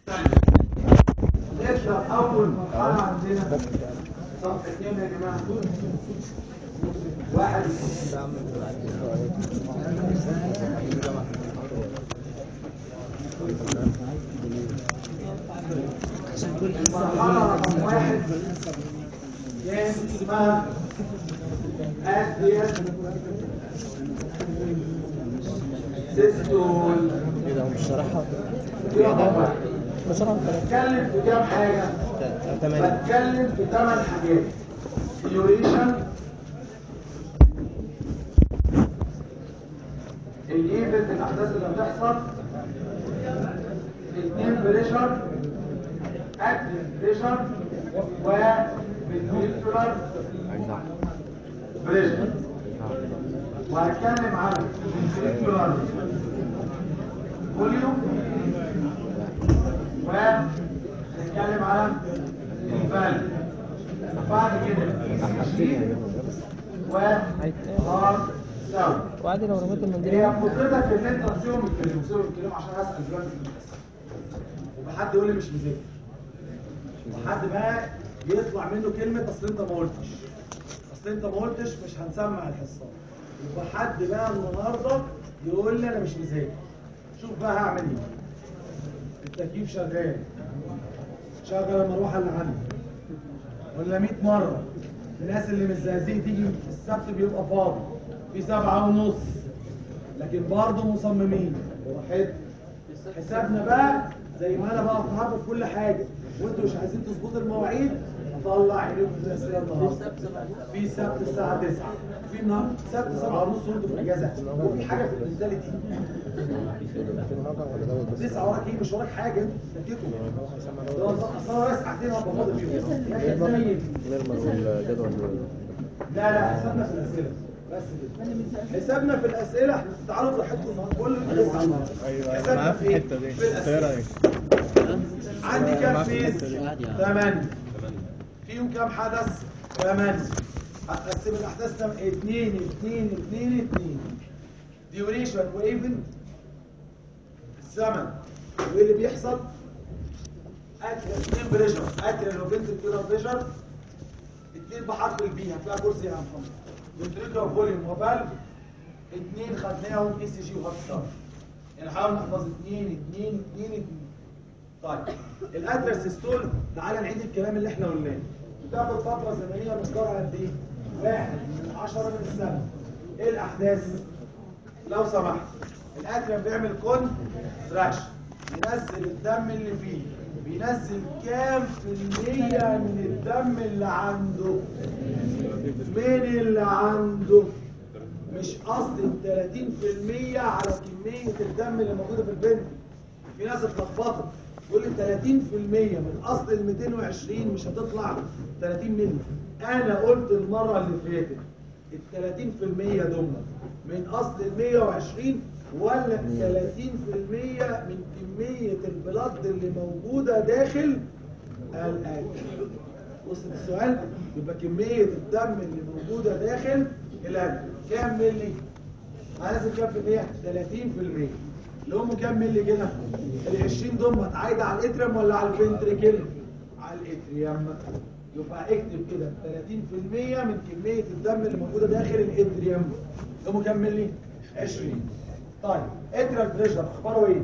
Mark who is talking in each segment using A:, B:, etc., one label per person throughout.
A: نبدأ أول مرحلة عندنا صفحة كام يا جماعة؟ واحد المرحلة رقم واحد كان اسمها أدية سيستول
B: ايه ده هو مش شرحها
A: دي رقم واحد
B: بشرحها
A: بتكلم في كام حاجة؟
B: تمام
A: بتكلم في ثمان حاجات ديوريشن الايفنت الاحداث اللي بتحصل اثنين بريشر اكتف بريشر وبالفيكتورال بريشر وهتكلم عن الفيكتورال فوليوم ونتكلم على الفاليو بعد كده وهارد ساوند
B: وعادي لو رميت المنديل
A: هي قدرتك ان انت تسيبهم يتكلموا تسيبهم يتكلموا عشان اسال دلوقتي في الحصه وحد يقول لي مش مذاكر وحد بقى يطلع منه كلمه اصل انت ما قلتش اصل انت ما قلتش مش هنسمع الحصه يبقى حد بقى النهارده يقول لي انا مش مذاكر شوف بقى هعمل ايه التكييف شغال شغل المروحه اللي عندي ولا 100 مره الناس اللي مش زقازيق تيجي في السبت بيبقى فاضي في سبعة ونص لكن برضه مصممين وراحت حسابنا بقى زي ما انا بقى النهارده في كل حاجه وانتوا مش عايزين تظبطوا المواعيد اطلع عينيكم في الاسئله النهارده في سبت الساعه 9 في النهارده سبت 7 ونص وانتوا في الاجازه وفي حاجه في المنتاليتي تسعة وراك ايه مش وراك حاجه انتوا تتكتوا ده اصل انا رايح ساعتين هبقى فاضي فيهم يا اخي ازاي
B: نرمل والجدول
A: لا لا حسابنا في الاسئله بس كده حسابنا في الاسئله تعالوا براحتكم النهارده كل اللي تسعه النهارده حسابنا في ايه؟ في الاسئله عندي كام فيز؟ ثمانية فيهم كام حدث؟ ثمانية هتقسم الأحداث تم اتنين اتنين اتنين اتنين ديوريشن وايفنت الزمن وايه اللي بيحصل؟ اتريال اتنين بريشر اتريال وفنتريكولار بريشر اتنين بحرف البي هتلاقي كرسي يا محمد فنتريكولار فوليوم وفالف اتنين خدناهم اي سي جي وهارت ستار يعني حاول نحفظ اتنين اتنين اتنين اتنين طيب الاتريال سيستول تعالى نعيد الكلام اللي احنا قلناه بتاخد فتره زمنيه مقدارها قد ايه؟ واحد من عشرة من السنه ايه الاحداث؟ لو سمحت الاتريال بيعمل كونتراكشن ينزل الدم اللي فيه بينزل كام في المية من الدم اللي عنده من اللي عنده مش قصدي ال 30% على كمية الدم اللي موجودة في البنت في ناس اتلخبطت يقول لي 30% من اصل ال 220 مش هتطلع 30 مللي انا قلت المرة اللي فاتت ال 30% دول من اصل ال 120 ولا ال 30% من كمية البلد اللي موجودة داخل الاكل وصل السؤال يبقى كمية الدم اللي موجودة داخل الاكل كام ملي؟ هنزل كام في المية؟ 30 في المية اللي هم كام ملي كده؟ ال 20 دول عايدة على الاتريم ولا على الفنتريكل؟ على الاتريم يبقى اكتب كده 30% من كمية الدم اللي موجودة داخل الاتريم هم كام ملي؟ 20 طيب اتريال بريشر اخباره ايه؟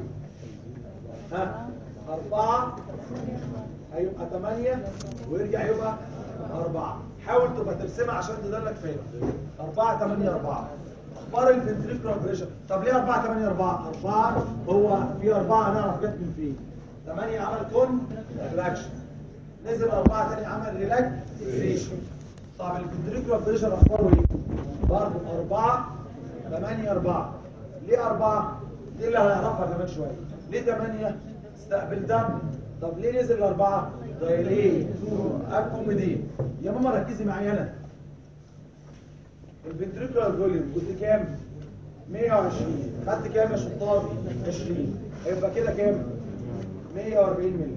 A: ها؟ أربعة هيبقى 8 ويرجع يبقى 4 حاول تبقى ترسمها عشان تدلك فين 4 8 4 اخبار الفنتريكولار بريشر طب ليه 4 8 4 4 هو في 4 هنعرف جت من فين 8 عمل كون ريلاكشن نزل 4 تاني عمل ريلاكسيشن طب الفنتريكولار بريشر اخباره ايه برضه 4 8 4 ليه 4 دي اللي هنعرفها كمان شويه ليه 8 استقبل دم طب ليه نزل الأربعة؟ دايليه أكوميدين يا ماما ركزي معايا أنا الفنتريكولار فوليوم كنت كام؟ 120 خدت كام يا شطار؟ 20 هيبقى كده كام؟ 140 مللي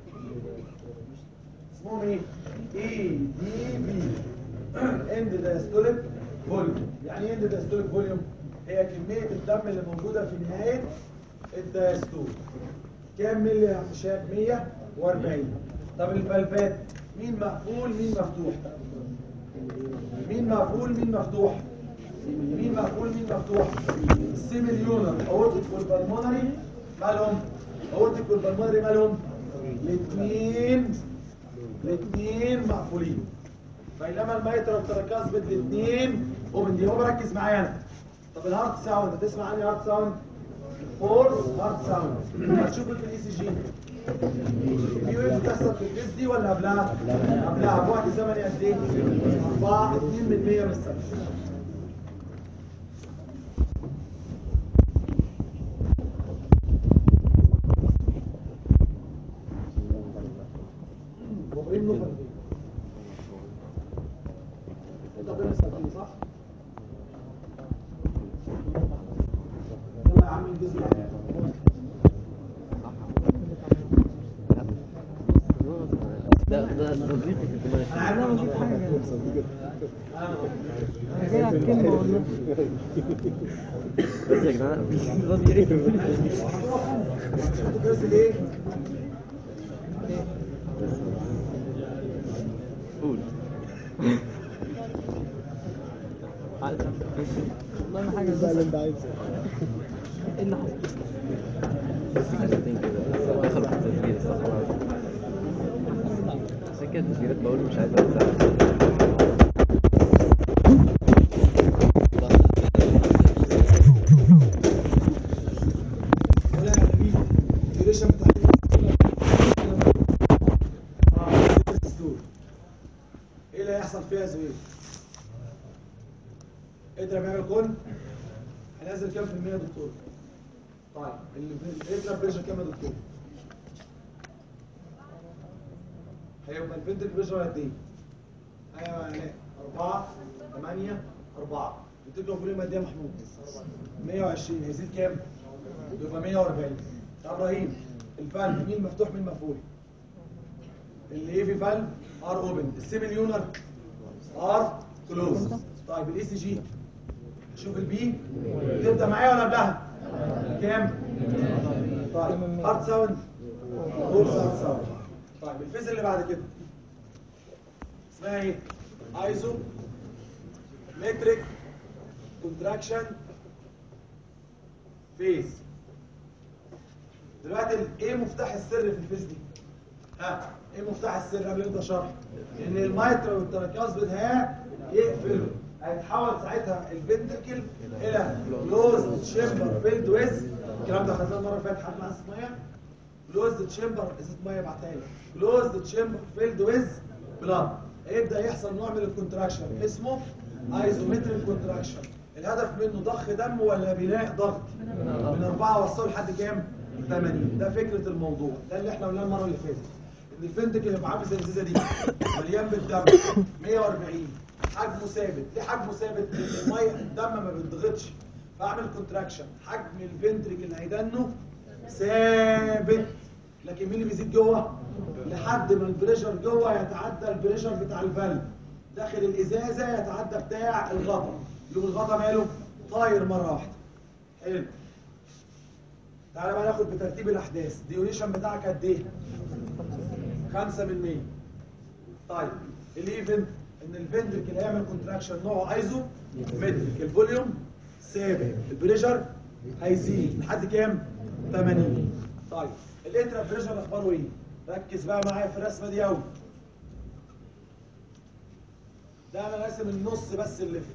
A: اسمهم ايه؟ اي دي بي اند دايستوليك فوليوم يعني ايه اند دايستوليك فوليوم؟ هي كمية الدم اللي موجودة في نهاية الدايستول كام ملي يا عم شاب 140 طب الفلفات مين مقفول مين مفتوح مين مقفول مين مفتوح مين مقفول مين مفتوح السيميليونر اورتيك والبلمونري مالهم اورتيك والبلمونري مالهم الاثنين الاثنين مقفولين بينما الميترا والتركاز بالاثنين اوبن دي هو مركز معايا انا طب الهارت ساوند هتسمع عني هارت ساوند فورس هارت ساوند هتشوف في الاي سي جي في ويف بتحصل في الفيس دي ولا قبلها؟ قبلها بوقت زمني قد ايه؟ 4 2 من 100 من الثانية مغرم له فردين انت ربنا يسلمني صح؟ يلا يا عم انجز لي
B: ده ده صديقي في الدماغ
A: انا عارف
B: انا
A: إنه
B: حاجه
A: انا
B: انا جاي على الكلمه والله بس يا جماعه راضي ايه
A: بس ليه؟
B: قول والله ما حاجه بس ايه اللي حصل حاجتين كده دخلوا في التسجيل استغفر الله عشان كده التسجيلات بقول مش عايز اوزعها
A: ولا يا نبيل الديوريشن بتاع اه الدستور. ايه اللي هيحصل فيها يا زويل؟ اضرب يا كون هنزل كام في المية يا دكتور؟ طيب اللي في اضرب بريشر كام يا دكتور؟ هيبقى الفنتك بريشر قد ايه؟ ايوه يا علاء 4 8 4 بتكتب فوليوم قد ايه يا محمود؟ 120 هيزيد كام؟ يبقى 140 يا ابراهيم الفالف مين مفتوح مين مقفول؟ اللي ايه في فالف ار اوبن السيميليونر ار كلوز طيب الاي سي جي شوف البي تبدا معايا ولا قبلها؟ كام؟ طيب هارت ساوند دول هارت ساوند طيب الفيز اللي بعد كده اسمها ايه؟ ايزو متريك كونتراكشن فيز دلوقتي ال- ايه مفتاح السر في الفيز دي؟ ها ايه مفتاح السر قبل انت شرح؟ ان المايترا والتراكياس بدها يقفلوا هيتحول ساعتها الفنتركل الى كلوز تشامبر فيلد ويز الكلام ده خدناه المره اللي فاتت حد معاه ازازه ميه كلوز تشامبر ازازه ميه ابعتها لي كلوز تشامبر فيلد ويز بلاد هيبدا يحصل نوع من الكونتراكشن اسمه ايزومتريك كونتراكشن الهدف منه ضخ دم ولا بناء ضغط من أربعة وصلوا لحد كام 80 ده فكرة الموضوع ده اللي احنا قلناه المرة اللي فاتت ان الفندق اللي معاه زي الازازة دي مليان بالدم 140 حجمه ثابت ليه حجمه ثابت لان الميه الدم ما بيتضغطش فاعمل كونتراكشن حجم الفنتريك اللي هيدنه ثابت لكن مين اللي بيزيد جوه لحد ما البريشر جوه يتعدى البريشر بتاع الفالف داخل الازازه يتعدى بتاع الغطا يقوم الغطا ماله طاير مره واحده حلو تعالى بقى ناخد بترتيب الاحداث الديوريشن بتاعك قد ايه 5% طيب الايفنت ان الفنتريكل هيعمل كونتراكشن نوعه ايزو متريك الفوليوم ثابت البريشر هيزيد لحد كام 80 طيب الاترا بريشر اخباره ايه ركز بقى معايا في الرسمه دي قوي ده انا راسم النص بس اللي في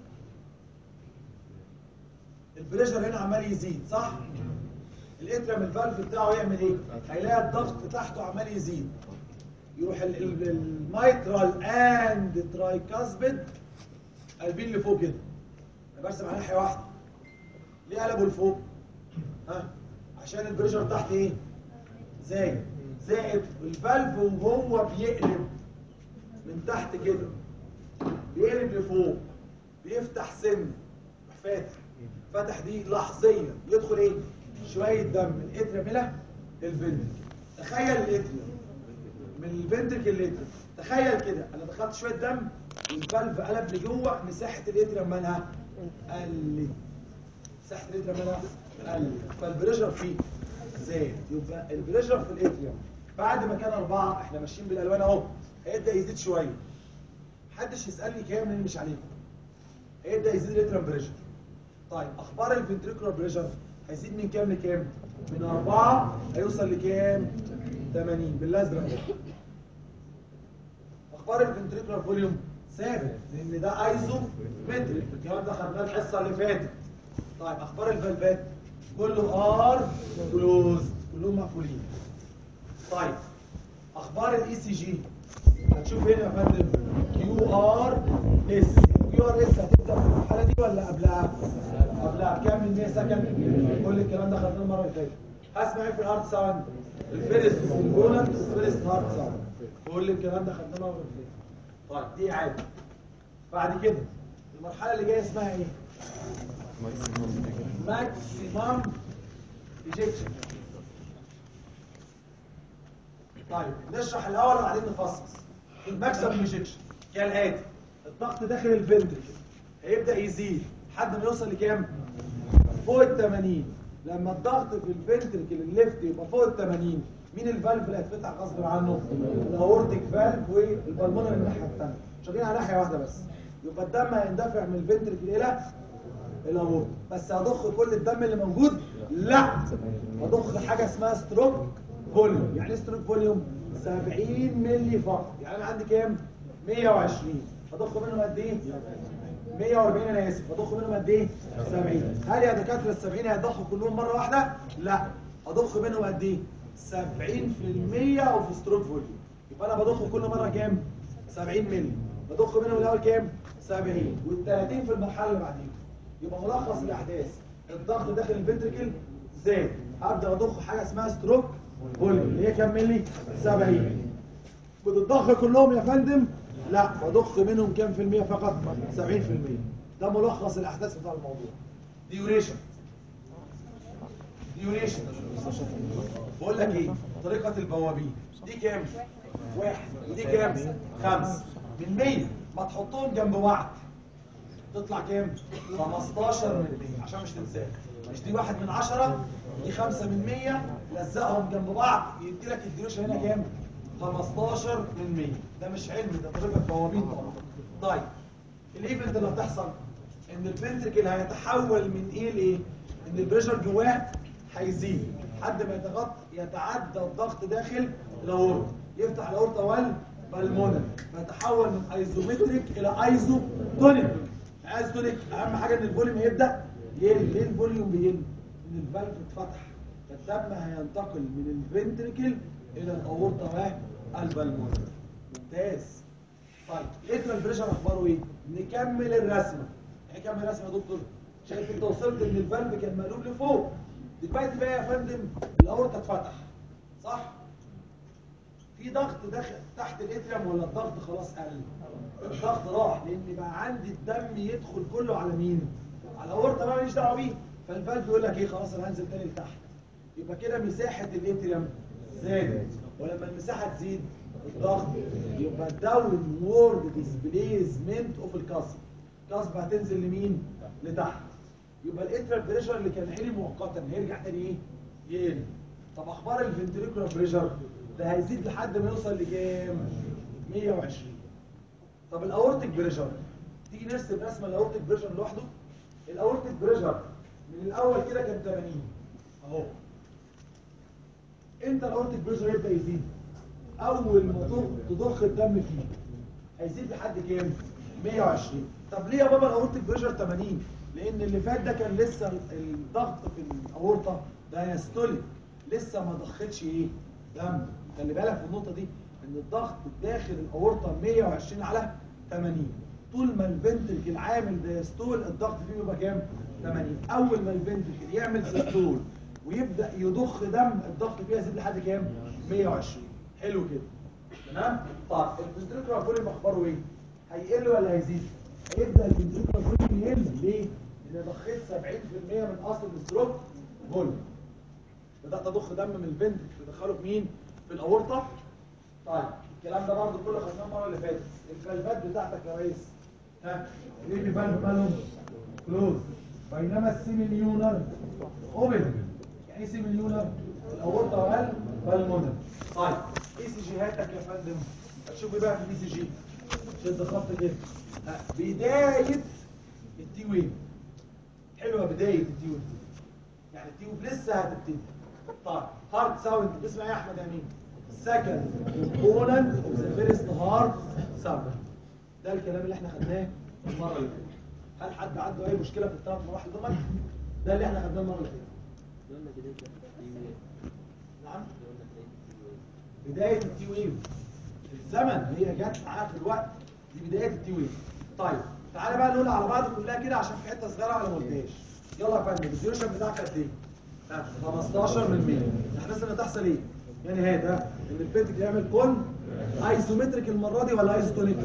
A: البريشر هنا عمال يزيد صح الاترم الفالف بتاعه يعمل ايه هيلاقي الضغط تحته عمال يزيد يروح ال- ال- الميترال اند ترايكاسبيد قلبين لفوق كده انا برسم على ناحيه واحده ليه قلبوا لفوق ها عشان البريشر تحت ايه زايد زائد الفالف وهو بيقلب من تحت كده بيقلب لفوق بيفتح سن يروح فاتح فتح دي لحظيا يدخل ايه شويه دم من الاتريم الى الفنتريكل تخيل الاتريم من الفنتريكل للاتريم تخيل كده انا دخلت شويه دم والفالف قلب لجوه مساحه الاتريم مالها قلت مساحه الاتريم مالها قلت فالبريشر فيه زاد يبقى البريشر في الاتريوم بعد ما كان أربعة احنا ماشيين بالألوان اهو هيبدأ يزيد شوية محدش يسألني كام لأن مش عليكم هيبدأ يزيد الاتريوم بريشر طيب أخبار الفنتريكولار بريشر هيزيد من كام لكام؟ من أربعة هيوصل لكام؟ 80 بالأزرق اهو اخبار الفنتريكولار فوليوم ثابت لان ده ايزو متريك الكلام ده خدناه الحصه اللي فاتت طيب اخبار الفالفات كله ار كلوز كلهم مقفولين طيب اخبار الاي سي جي هتشوف هنا يا فندم كيو ار اس كيو ار اس هتبدا في المرحله دي ولا قبلها قبلها كام من 100 سكند كل الكلام ده خدناه المره اللي فاتت هسمع ايه في الهارت ساوند الفيرست كومبوننت والفيرست هارت ساوند كل الكلام ده خدناه المره اللي فاتت طيب دي عادي بعد كده المرحله اللي جايه اسمها ايه ماكسيمم ايجكشن طيب نشرح الاول وبعدين نفصص الماكسيمم ايجكشن كالاتي الضغط داخل الفنتركل هيبدا يزيد لحد ما يوصل لكام فوق ال 80 لما الضغط في الفنتركل الليفت يبقى فوق ال 80 مين الفالف اللي هيتفتح غصب عنه الاورتيك فالف والبلمونر الناحيه الثانيه شغالين على ناحيه واحده بس يبقى الدم هيندفع من الفنتركل الى الاورت بس هضخ كل الدم اللي موجود لا هضخ حاجه اسمها ستروك فوليوم يعني ايه ستروك فوليوم 70 مللي فقط يعني انا عندي كام 120 هضخ منهم قد ايه 140 انا اسف هضخ منهم قد ايه 70 هل يا دكاتره ال 70 هيضخوا كلهم مره واحده لا هضخ منهم قد ايه 70% او في ستروك فوليوم يبقى انا بضخ كل مره كام 70 مللي بضخ منهم الاول كام 70 وال30 في المرحله اللي بعديها يبقى ملخص الاحداث الضغط داخل الفنتركل زاد هبدا اضخ حاجه اسمها ستروك فوليوم اللي هي كام مللي 70 بتضخ كلهم يا فندم لا بضخ منهم كام في المية فقط 70% ده ملخص الاحداث بتاع الموضوع ديوريشن ديوريشن بقول لك ايه طريقة البوابين دي كام واحد ودي كام خمس من 100 ما تحطهم جنب بعض تطلع كام 15 من 100 عشان مش تنساها مش دي واحد من عشرة دي خمسة من 100 لزقهم جنب بعض يدي لك الديوريشن هنا كام 15 من 100 ده مش علم ده طريقة بوابين طبعا طيب الايفنت اللي هتحصل ان الفنتركل هيتحول من ايه لايه ان البريشر جواه هيزيد لحد ما يتغط يتعدى الضغط داخل الاورطه يفتح الاورطه والبلمونر فيتحول من ايزومتريك الى ايزوتونيك ايزوتونيك اهم حاجه ان الفوليوم يبدا يقل ليه الفوليوم بيقل ان الفالف اتفتح فالدم هينتقل من الفنتركل الى الاورطه والبلمونر ممتاز طيب الاترال بريشر اخباره ايه نكمل الرسمه يعني كمل الرسمه يا دكتور شايف انت وصلت ان الفالف كان مقلوب لفوق دلوقتي بقى يا فندم الاورطه اتفتح صح في ضغط داخل تحت الاتريم ولا الضغط خلاص قل الضغط راح لان بقى عندي الدم يدخل كله على مين على الاورطه بقى ماليش دعوه بيه فالفالف يقول لك ايه خلاص انا هنزل تاني لتحت يبقى كده مساحه الاتريم زادت ولما المساحه تزيد الضغط يبقى داون وورد ديسبليسمنت اوف الكاسب الكاسب هتنزل لمين لتحت يبقى الاترال بريشر اللي كان عالي مؤقتا هيرجع تاني ايه يقل طب اخبار الفنتريكولار بريشر ده هيزيد لحد ما يوصل لكام 120 طب الاورتيك بريشر تيجي نرسم رسمه الاورتيك بريشر لوحده الاورتيك بريشر من الاول كده كان 80 اهو امتى الاورتيك بريشر يبدا يزيد اول ما تضخ- تضخ الدم فيه هيزيد لحد كام 120 طب ليه يا بابا الاورتيك بريشر 80 لان اللي فات ده كان لسه الضغط في الاورطه دايستوليك لسه ما ضختش ايه دم خلي بالك في النقطه دي ان الضغط داخل الاورطه 120 على 80 طول ما الفنتركل عامل دايستول الضغط فيه بيبقى كام 80 اول ما الفنتركل يعمل سيستول ويبدا يضخ دم الضغط فيها يزيد لحد كام 120 حلو كده تمام طب الفنتريكولار فوليوم اخباره ايه هيقل ولا هيزيد هيبدا الفنتريكولار فوليوم يقل ليه لان ضخيت 70% من اصل الستروك فوليوم بدات اضخ دم من الفنت بدخله في مين في الاورطه طيب الكلام ده برضه كله خدناه المره اللي فاتت الفالفات بتاعتك يا ريس ها ليه في فالف مالهم كلوز بينما السيميليونر اوبن يعني ايه سيميليونر الاورطه وقال بالمونري طيب اي سي جي هاتك يا فندم هتشوف ايه بقى في الاي سي جي شد خط كده ها، بدايه التي ويف حلوه بدايه التي ويف يعني التي ويف لسه هتبتدي طيب هارد ساوند اسمع ايه يا احمد امين سكند كومبوننت اوف ذا فيرست هارد ساوند ده الكلام اللي احنا خدناه المره اللي فاتت هل حد عنده اي مشكله في الثلاث مراحل دول ده اللي احنا خدناه المره اللي فاتت نعم بدايه التي ويف الزمن هي جت معاها في الوقت دي بدايه التي ويف طيب تعالى بقى نقول على بعض كلها كده عشان في حته صغيره انا ما قلتهاش يلا يا فندم الديوريشن بتاعك قد ايه؟ ها، 15 من 100 احنا لسه هتحصل ايه؟ يعني هي ده ان الفيتك يعمل كون ايزومتريك المره دي ولا ايزوتونيك؟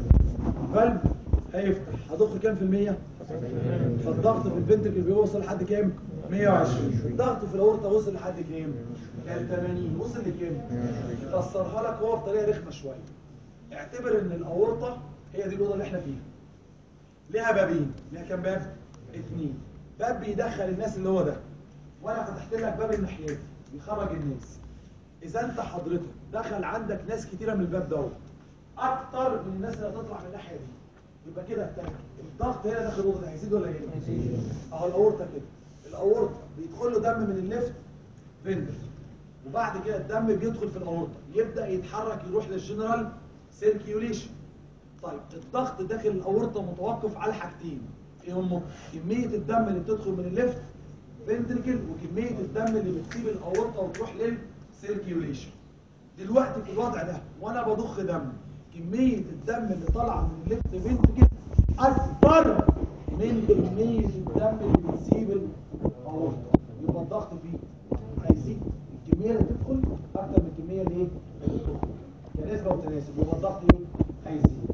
A: فالف هيفتح هضخ كام في المية؟ فالضغط في الفنتركل بيوصل لحد كام؟ 120 الضغط في الاورطه وصل لحد كام؟ كان 80 وصل لكام؟ يفسرها لك هو بطريقه رخمه شويه اعتبر ان الاورطه هي دي الاوضه اللي احنا فيها ليها بابين ليها كام باب؟ اثنين باب بيدخل الناس اللي هو ده وانا فتحت لك باب الناحيتي بيخرج الناس اذا انت حضرتك دخل عندك ناس كتيره من الباب دوت اكتر من الناس اللي هتطلع من الناحيه دي يبقى كده التاني الضغط هنا داخل الاوضه ده هيزيد ولا يقل؟ اهو الاورطه كده الاورطه بيدخل له دم من الليفت فينتر وبعد كده الدم بيدخل في الاورطه يبدا يتحرك يروح للجنرال سيركيوليشن طيب الضغط داخل الاورطه متوقف على حاجتين ايه هم كميه الدم اللي بتدخل من الليفت فنتركل وكميه الدم اللي بتسيب الاورطه وتروح للسيركيوليشن دلوقتي في الوضع ده وانا بضخ دم كميه الدم اللي طالعه من الليفت فنتركل اكبر من كميه الدم اللي بتسيب الاورطه يبقى الضغط فيه هيزيد الكميه اللي تدخل اكتر من الكميه اللي ايه اللي تدخل كنسبه وتناسب يبقى الضغط ايه هيزيد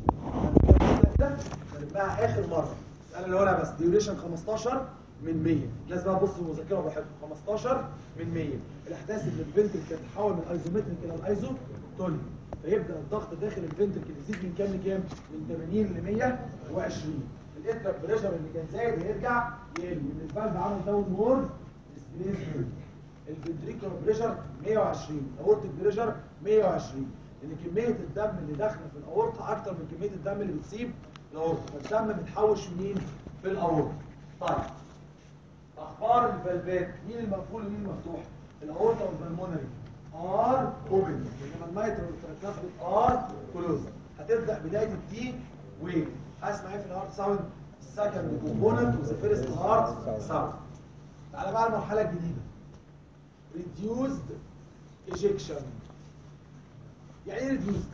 A: ده بقى اخر مره انا اللي هو انا بس ديوريشن 15 من 100 الناس بقى بصوا المذاكره براحتكم 15 من 100 الاحداث اللي الفنتركل تتحول من ايزومتريك الى الايزو توني فيبدا الضغط داخل الفنتركل يزيد من كام لكام من 80 ل 120 الاترك بريشر اللي كان زايد هيرجع يقل من الفالف عمل داون وورد ديسبليسمنت الفنتريكولار بريشر 120 الاورتيك بريشر 120 لان كميه الدم اللي داخله في الاورطه اكتر من كميه الدم اللي بتسيب الاورطه فالدم بيتحوش منين في الاورطه طيب اخبار الفالفات مين المقفول ومين المفتوح الاورطه والبلمونري ار اوبن انما المايترال والتراكيوتيك ار كلوز هتبدا بدايه التي ويف هسمع ايه في الهارت ساوند السكند كومبوننت وذا فيرست هارت ساوند تعالى بقى المرحله الجديده reduced ejection يعني ايه reduced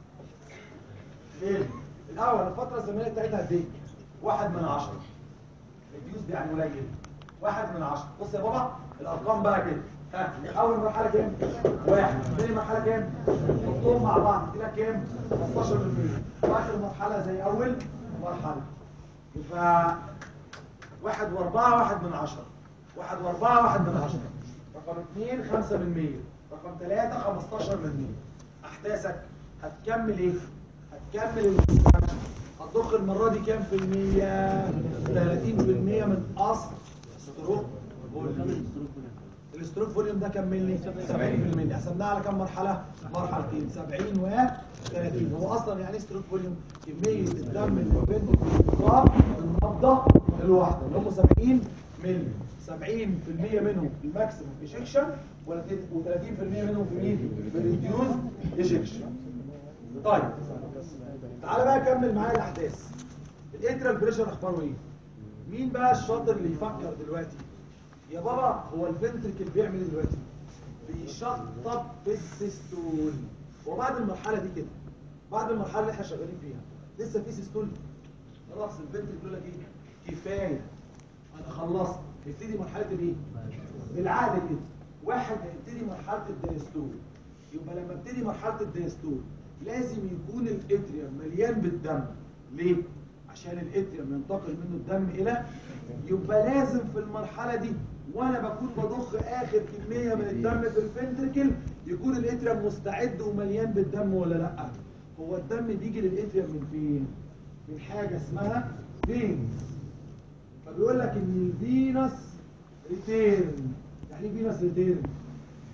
A: ليه الاول الفتره الزمنيه بتاعتها قد ايه واحد من عشرة reduced يعني قليل واحد من عشرة بص يا بابا الارقام بقى كده ها اول مرحله كام واحد ثاني مرحله كام حطهم مع بعض كده كام 15% واخر مرحله زي اول مرحله يبقى واحد واربعة واحد من عشرة واحد واربعة واحد من عشرة رقم اثنين خمسة من مية رقم ثلاثة خمستاشر من مية احداثك هتكمل ايه هتكمل الاستراكشن هتضخ المرة دي كام في المية 30 في المية من اصل ستروك فوليوم الستروك فوليوم ده كام ملي 70 في المية قسمناه على كام مرحلة مرحلتين 70 و 30 هو اصلا يعني ستروك فوليوم كمية الدم اللي بين الانقاذ النبضة الواحدة اللي هم 70 ملي 70% منهم في الماكسيمم ايجكشن و30% منهم في مين؟ في الريديوز ايجكشن طيب تعالى بقى كمل معايا الاحداث الاترال بريشر اخباره ايه؟ مين بقى الشاطر اللي يفكر دلوقتي؟ يا بابا هو الفنتركل بيعمل ايه دلوقتي؟ بيشطب في السيستول وبعد المرحله دي كده بعد المرحله اللي احنا شغالين فيها لسه في سيستول خلاص الفنتركل يقول لك ايه؟ كفايه انا خلصت نبتدي مرحله الايه بالعقل كده واحد هيبتدي مرحله الديستول يبقى لما ابتدي مرحله الديستول لازم يكون الاتريوم مليان بالدم ليه عشان الاتريوم ينتقل منه الدم الى يبقى لازم في المرحله دي وانا بكون بضخ اخر كميه من الدم في الفنتركل يكون الاتريوم مستعد ومليان بالدم ولا لا هو الدم بيجي للاتريوم من فين من حاجه اسمها فينز فبيقول لك ان الفينس ريتيرن يعني ايه فينس ريتيرن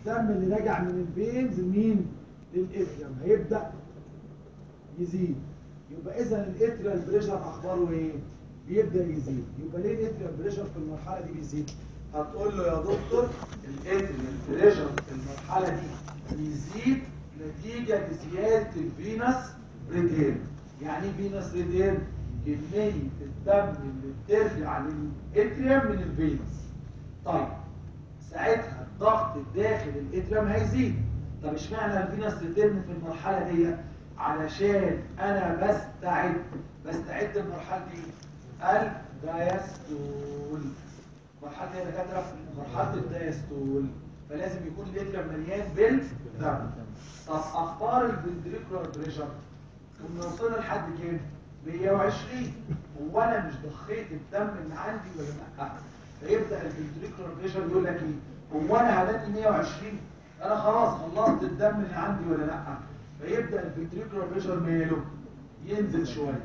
A: الدم اللي راجع من الفينز لمين للاتريوم هيبدا يزيد يبقى اذا الاتريال بريشر اخباره ايه بيبدا يزيد يبقى ليه الاتريال بريشر في المرحله دي بيزيد هتقول له يا دكتور الاتريال بريشر في المرحله دي بيزيد نتيجه لزياده الفينس ريتيرن يعني ايه فينس ريتيرن كميه الدم اللي بترجع للاتريوم من الفينس طيب ساعتها الضغط الداخل الاتريوم هيزيد طب اشمعنى الفينس ريتيرن في المرحله دي علشان انا بستعد بستعد لمرحله ايه الدايستول مرحله ايه يا دكاتره مرحله الدايستول فلازم يكون الاتريوم مليان بالدم طب اخبار الفنتريكولار بريشر كنا وصلنا لحد كام 120 هو انا مش ضخيت الدم اللي عندي ولا لا فيبدا الفنتريكولار بريشر يقول لك ايه هو انا هداني 120 انا خلاص خلصت الدم اللي عندي ولا لا فيبدا الفنتريكولار بريشر ماله ينزل شويه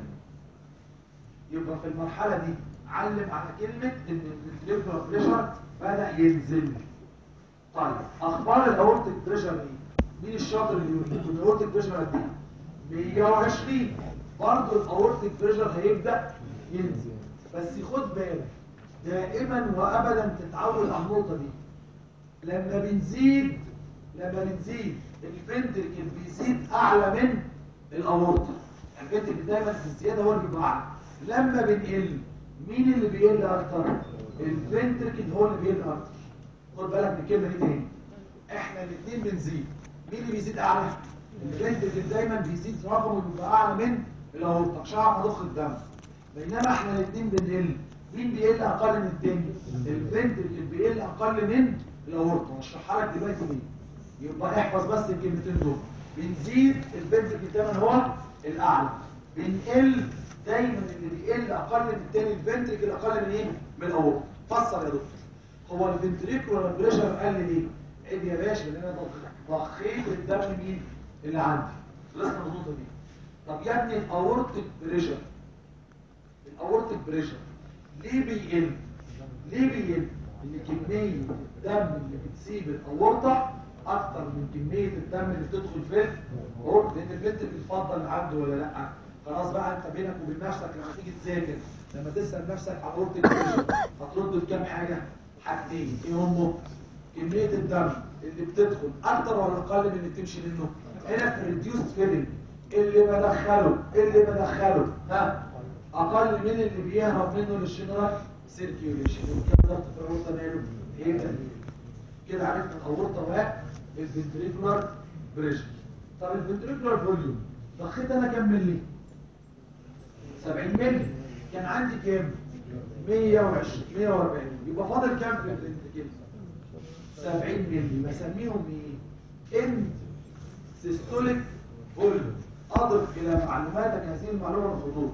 A: يبقى في المرحله دي علم على كلمه ان الفنتريكولار بريشر بدا ينزل طيب اخبار الاورتيك بريشر ايه مين الشاطر اللي يقول لي الاورتيك بريشر قد ايه 120 برضه الاورتيك بريشر هيبدا ينزل بس خد بالك دائما وابدا تتعود على النقطه دي لما بنزيد لما بنزيد الفنتركل بيزيد اعلى من الاورطه الفنتركل دايما في الزياده هو اللي بيبقى اعلى لما بنقل مين اللي بيقل اكتر الفنتركل هو اللي بيقل اكتر خد بالك من الكلمه دي تاني احنا الاثنين بنزيد مين اللي بيزيد اعلى الفنتركل دايما بيزيد رقمه بيبقى اعلى من الاورطه عشان اعرف اضخ الدم بينما احنا الاثنين بنقل مين بيقل اقل من التاني الفنتركل بيقل اقل من الاورطه هشرحها لك دلوقتي ليه يبقى احفظ بس الكلمتين دول بنزيد الفنتركل دايما هو الاعلى بنقل دايما اللي بيقل اقل من التاني الفنتركل اقل من ايه من الاورطه فسر يا دكتور هو الفنتريكولار بريشر قل ليه عيب يا باشا لان انا ضخيت الدم مين اللي عندي خلصنا من النقطه دي طب يا ابني الاورتيك بريشر الاورتيك بريشر ليه بيقل ليه بيقل ان كميه الدم اللي بتسيب الاورطه اكتر من كميه الدم اللي بتدخل في الاورطه لان البنت بتفضل عنده ولا لا خلاص بقى انت بينك وبين نفسك لما تيجي تذاكر لما تسال نفسك على اورتيك بريشر هترد بكام حاجه حاجتين ايه هم كميه الدم اللي بتدخل اكتر ولا اقل من اللي بتمشي منه هنا في الريديوست فيلنج اللي بدخله اللي بدخله ها اقل من اللي بيهرب منه للشنرال سيركيوليشن وكم ضغط في الاورطه ماله هيبدا كده عرفنا الاورطه والفنتريكولار بريشر طب الفنتريكولار فوليوم ضخيت انا كام ملي 70 ملي كان عندي كام 120 140 يبقى فاضل كام في الفنتريكل 70 ملي بسميهم ايه ان سيستوليك فوليوم اضف الى معلوماتك هذه المعلومه الخطوره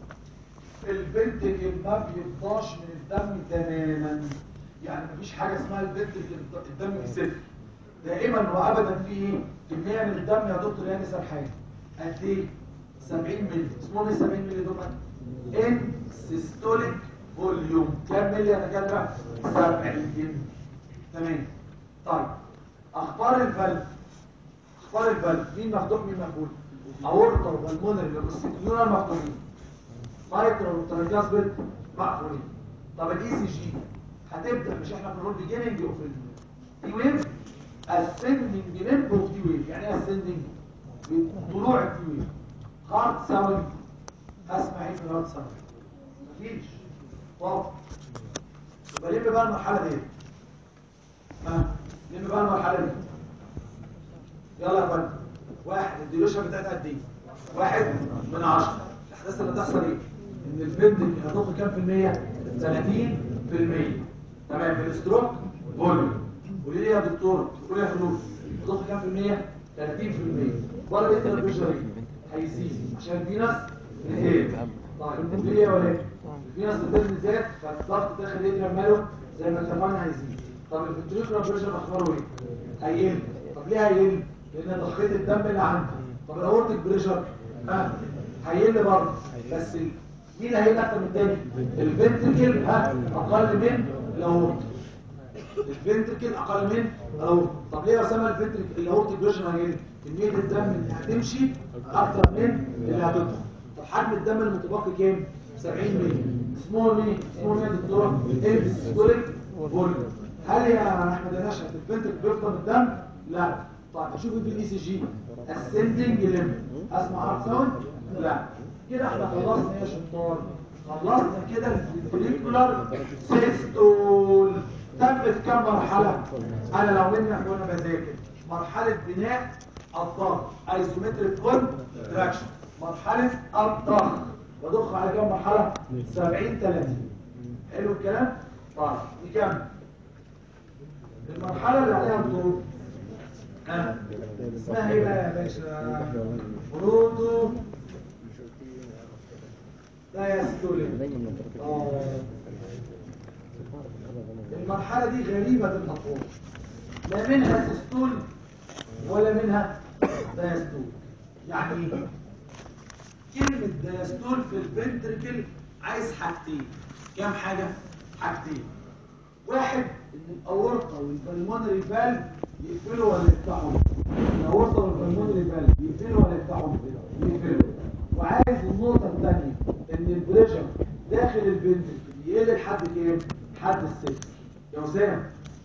A: الفنتريكل ما بيفضاش من الدم تماما يعني مفيش حاجه اسمها الفنتريكل الدم بيسد دائما وابدا في كميه من الدم يا دكتور يعني نسال حاجه قد ايه 70 مللي اسمهم ايه 70 مللي دول ان سيستوليك فوليوم كام مللي يا دكاتره 70 تمام طيب اخبار الفلف اخبار الفلف مين مفتوح مين مقفول اورطه والمونري والسيكيورال مفتوحين مايكرو والترانجاسبل مقفولين طب الاي سي جي هتبدا مش احنا بنقول بيجيننج اوف الدي ويف ascending limb of the wave يعني ايه ascending طلوع الدي ويف هارت ساوند اسمع ايه في الهارت ساوند مفيش واضح يبقى لم بقى المرحله دي ها لم بقى المرحله دي يلا يا فندم واحد الديلوشن بتاعتها قد ايه واحد من عشرة الاحداث اللي هتحصل ايه ان البند هتضخ كام في المية 30 في المية تمام في الاستروك فوليوم قولي لي يا دكتور قولي يا فلوس هتضخ كام في المية 30 في المية بره بيت البشر ايه هيزيد عشان في ناس ايه طيب قولي لي يا ولاد في ناس بتبني زاد فالضغط داخل يدري ماله زي ما اتفقنا هيزيد طب الفنتريكولار بريشر اخباره ايه هيقل طب ليه هيقل لان ضخيت الدم اللي عندي طب الاورتيك بريشر ها هيقل برضه بس ال- مين هيقل اكتر من التاني الفنتريكل ها اقل من الاورت الفنتركل اقل من الاورت طب ليه رسمها الفنتركل الاورت بريشر هيقل كميه الدم اللي هتمشي اكتر من اللي هتدخل طب حجم الدم المتبقي كام 70 مللي سمول مين سمول مين يا دكتوره السيستوليك فوليوم هل يا احمد يا نشأت الفنتركل بيفضل الدم لا طيب اشوف في الاي سي جي اسندنج ليمب اسمع هارت ساوند لا كده احنا خلصنا يا شطار خلصنا كده الفوليكولار سيستول تمت كم مرحلة انا لو منك وانا بذاكر مرحلة بناء الضغط ايزومتريك كونتراكشن مرحلة الضغط وضخ على كم مرحلة 70 30 حلو الكلام طيب نكمل المرحلة اللي عليها الدور ها اسمها ايه بقى يا باشا بروتو لا يا ستولي آه. المرحلة دي غريبة الأطوار لا منها سيستول ولا منها دايستول يعني ايه؟ كلمة دايستول في الفنتركل عايز حاجتين كام حاجة؟ حاجتين واحد ان الاورطة والبلمونري فالف يقفلوا ولا يفتحوا الاورطة والبلمونري فالف يقفلوا ولا يفتحوا يقفلوا وعايز النقطة الثانية ان البريشر داخل الفنتركل يقل لحد كام؟ لحد الصفر يا اسامه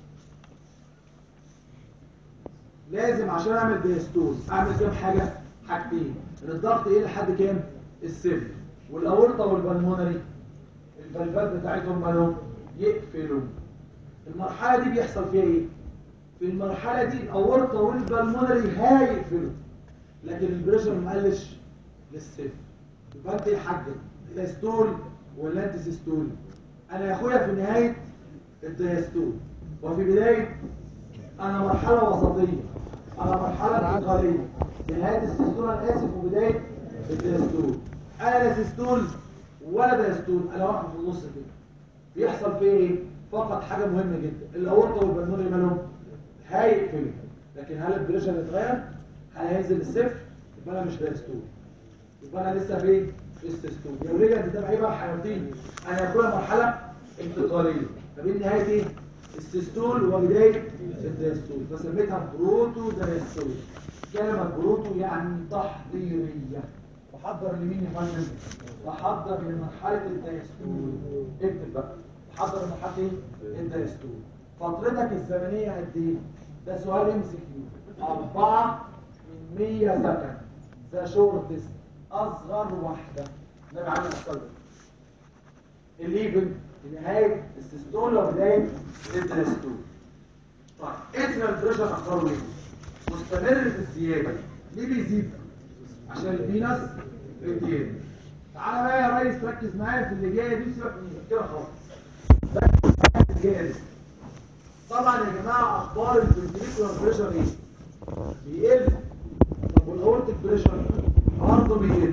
A: لازم عشان اعمل ديستول اعمل كام حاجه حاجتين ان الضغط ايه لحد كام الصفر والاورطه والبلمونري الفالفات بتاعتهم مالهم يقفلوا المرحله دي بيحصل فيها ايه في المرحله دي الاورطه والبلمونري هيقفلوا لكن البريشر ما قلش للصفر يبقى انت الحاج ديستول ولا انت سيستول انا يا اخويا في نهايه الديستول وفي بداية أنا مرحلة وسطية أنا مرحلة انتقالية نهاية السيستول أنا آسف وبداية الديستول أنا لا سيستول ولا ديستول أنا واقف في النص كده بيحصل فيه إيه؟ فقط حاجة مهمة جدا الأورطة والبلمونري مالهم هيقفلوا لكن هل البريشر اتغير؟ هل هينزل الصفر؟ يبقى أنا مش ديستول يبقى أنا لسه في السيستول يا وليه أنت تابع إيه بقى حيرتيني أنا يا أخويا مرحلة انتقالية فبين نهاية ايه؟ السيستول وبداية الديستول فسميتها بروتو ديستول كلمة بروتو يعني تحضيرية بحضر لمين يا فندم؟ بحضر لمرحلة الديستول اكتب بقى بحضر لمرحلة ايه؟ الديستول فترتك الزمنية قد ايه؟ ده سؤال ام سي كيو أربعة من 100 سكند ذا شورتست أصغر واحدة ده معانا الأصل الليفل في نهاية السيستول وبداية الديستول طيب اتنا البريشر اخباره ايه مستمر في الزيادة ليه بيزيد عشان الفينس بتزيد تعالى بقى يا ريس ركز معايا في اللي جايه دي سيبك من المذكره خالص ركز معايا في اللي جايه دي طبعا يا جماعه اخبار الفنتريكولار بريشر ايه بيقل طب والاورتيك بريشر برضه بيقل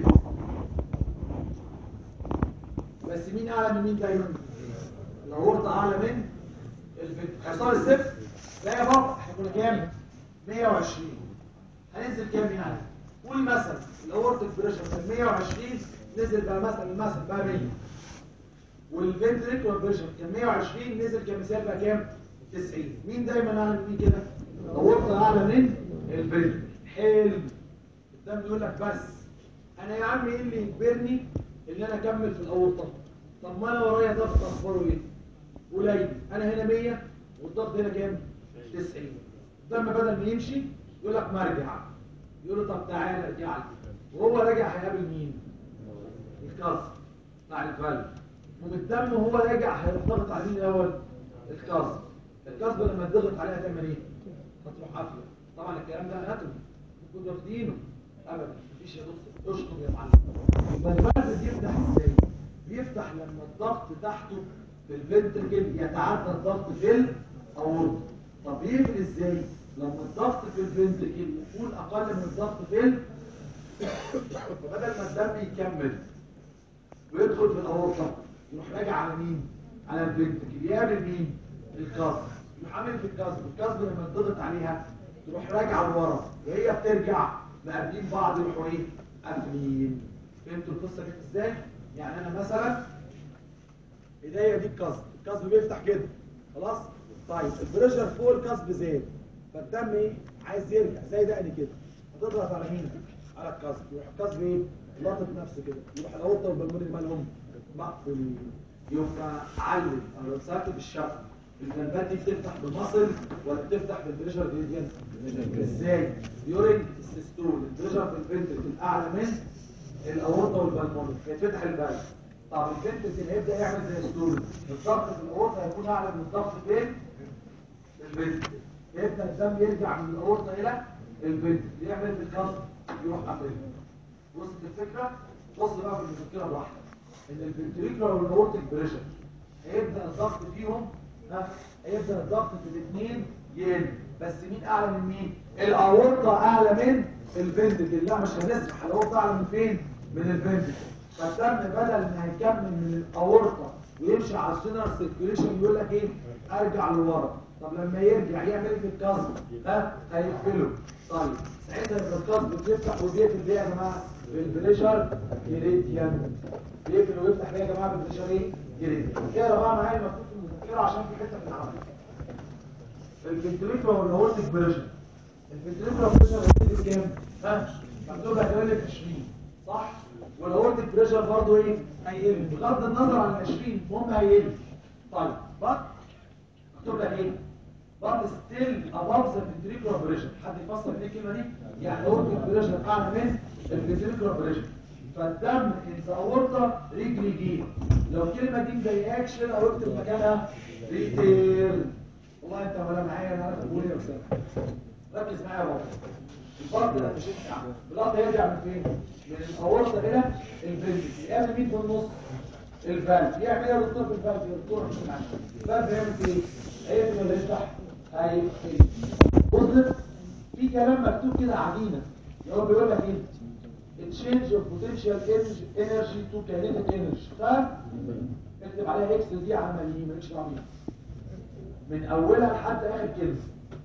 A: بس مين اعلى من مين دايما الاورطه اعلى من الفنتر هيصار الصفر لا يا بابا احنا كنا كام 120 هننزل كام يعني قول مثلا الاورتيك بريشر كان 120 نزل بقى مثلا مثلا بقى 100 والفنتريكولار بريشر كان 120 نزل كمثال بقى كام 90 مين دايما اعلى من مين كده الاورطه اعلى من الفنتر حلو الدم يقول لك بس انا يا عم ايه اللي يجبرني ان انا اكمل في الاورطه طب ما انا ورايا ضغط اخباره ايه قليل انا هنا 100 والضغط هنا كام 90 الدم بدل ما يمشي يقول لك ما ارجع يقول له طب تعالى ارجع لي وهو راجع هيقابل مين الكسر بتاع الفلج وبالدم وهو راجع هيضغط عليه الاول الكسر الكسر لما تضغط عليها تعمل ايه هتروح قافله طبعا الكلام ده اناتومي كنتوا واخدينه ابدا مفيش يا دكتور اشطب يا معلم يبقى الفلج بيفتح ازاي بيفتح لما الضغط تحته في الفنتركل يتعدى الضغط في الاورطه طب يقفل ازاي لما الضغط في الفنتركل يكون اقل من الضغط في ال... بدل ما الدم يكمل ويدخل في الاورطه يروح راجع على مين على الفنتركل يقابل مين الكسر يروح عامل في الكسر الكسر لما تضغط عليها تروح راجعه لورا وهي بترجع مقابلين بعض يروحوا ايه قافلين فهمتوا القصه كانت ازاي يعني انا مثلا ايديا دي الكسر الكسر بيفتح كده خلاص طيب البريشر فوق الكسب زاد فالدم ايه عايز يرجع زي دقني كده هتضغط على مين على الكسب يروح الكسب ايه لاطط نفسه كده يروح الاورطه والبلموني مالهم مقفولين يبقى علم او لو سالت بالشرط الفالفات دي بتفتح بالمصل ولا بتفتح بالبريشر جريدينت ازاي يورين السيستول البريشر في الفنتركل اعلى من الاورطه والبلموني هيتفتح الفالف طب الفنتركل هيبدا يعمل زي ستول الضغط في الاورطه هيكون اعلى من الضغط فين الفنتركل يبدا الدم يرجع من الاورطه الى الفنتركل يعمل بالكسر يروح قافل وصلت الفكره بص بقى في المذكره براحتك ان الفنتريكولار والاورتيك بريشر هيبدا الضغط فيهم ها هيبدا الضغط في الاثنين يقل بس مين اعلى من مين الاورطه اعلى من الفنتركل لا مش هنسمح الاورطه اعلى من فين من الفنتركل فالدم بدل ما هيكمل من الاورطه ويمشي على السينر سيركيوليشن يقول لك ايه ارجع لورا طب لما يرجع يعمل ايه في الكسر ها هيقفله طيب ساعتها يبقى الكسر بيفتح وبيقفل بيه يا جماعه بالبريشر جريديان بيقفل ويفتح بيه يا جماعه بالبريشر ايه جريديان كده بقى معايا المكتوب في المذكره عشان في حته في العمل الفنتريكولار والاورتيك بريشر الفنتريكولار بريشر هيقل كام ها مكتوب هيقل في 20 صح والاورتيك بريشر برضه ايه هيقل بغض النظر عن ال 20 المهم هيقل طيب بط مكتوب لك ايه بط ستيل اباف ذا فنتريكولار بريشر حد يفسر ايه الكلمه دي يعني الاورتيك بريشر اعلى من الفنتريكولار بريشر فالدم ان ذا اورتا رجلي جي لو الكلمه دي مضايقاك شيلها واكتب مكانها ريتيل والله انت ولا معايا انا عارف اقول ايه يا استاذ ركز معايا يا بابا الفرق ده مش انت الضغط يرجع من فين من الاورطه الى الفنتريكل يعمل مين في النص الفالف يعمل ايه يا دكتور في الفالف يا دكتور مش معاك الفالف يعمل في ايه هيقفل ولا يفتح هيقفل وصلت في كلام مكتوب كده عجينه هو بيقول لك ايه exchange of potential energy energy to kinetic energy فاهم اكتب عليها اكس دي على مليم مالكش دعوه بيها من اولها لحد اخر كلمه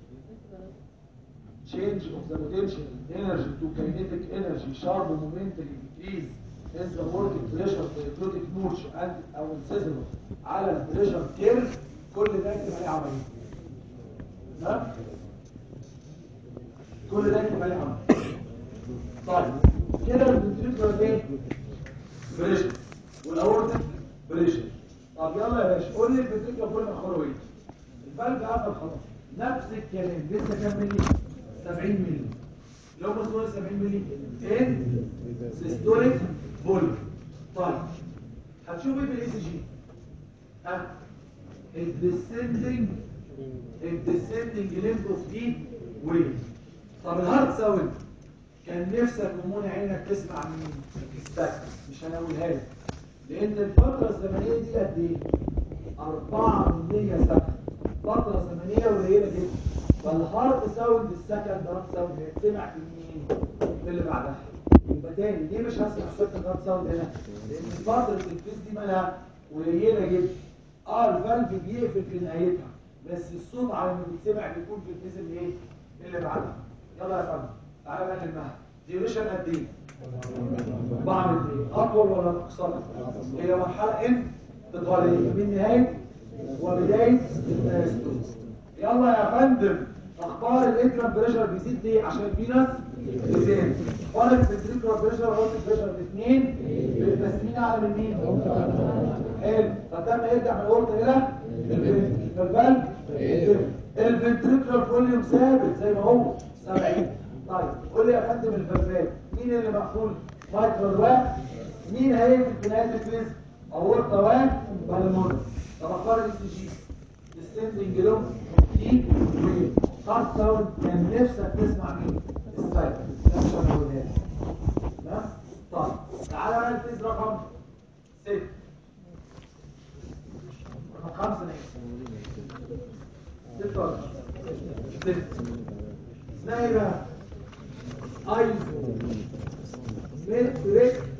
A: change of the potential energy to kinetic energy sharp momentum increase in the working pressure cyclotic motion and او incisivus على البريشر كيرف كل ده اكتب عليه عمليه تمام كل ده اكتب عليه عمليه طيب كده الفنتريكولار ايه بريشر والاورتيك بريشر طب يلا يا باشا قول لي الفنتريكولار كل اخباره ايه الفالف قفل خلاص نفس الكلام لسه كام ملي 70 ملي لو مسؤول 70 ملي ايه سيستوليك فوليوم طيب هتشوف ايه في الاي سي جي ها الديسندنج الديسندنج ليمب اوف دي ويف طب الهارت ساوند كان نفسك ومنى عينك تسمع مين السكن مش هنقولها لك لان الفتره الزمنيه دي قد ايه 4% سكن فتره زمنيه قليله جدا فالهارت ساوند السكند هارت ساوند هيتسمع في مين في اللي بعدها يبقى تاني ليه مش هسمع السكند هارت ساوند هنا لان فتره الفيز دي مالها قليله جدا اه الفالف بيقفل في نهايتها بس الصوت على ما بيتسمع بيكون في الفيز اللي ايه اللي بعدها يلا يا فندم تعالى بقى نلمها ديوريشن قد ايه بعمل ايه اطول ولا اقصر هي مرحله ان انتقاليه من نهايه وبدايه التناسل يلا يا فندم اخبار الانترم بريشر بيزيد ليه عشان في ناس بيزيد وانا الفنتريكولار بريشر والاورتيك بريشر الاثنين متقسمين اعلى من مين حلو فالدم يرجع من الاورطه الى الفالف الفنتريكولار فوليوم ثابت زي ما هو 70 طيب قول لي يا فندم الفلفات مين اللي مقفول مايكرو واحد مين هيقفل في نهايه الفيز اورطه واحد بالمون طب اخبار الاي سي جي السندنج لوب دي هارت ساوند كان نفسك تسمع مين السايد ده مش هنقولها لك تمام طيب تعالى بقى الفيز رقم 6 رقم 5 6 ولا 6 اسمها ايه بقى ايزو متريك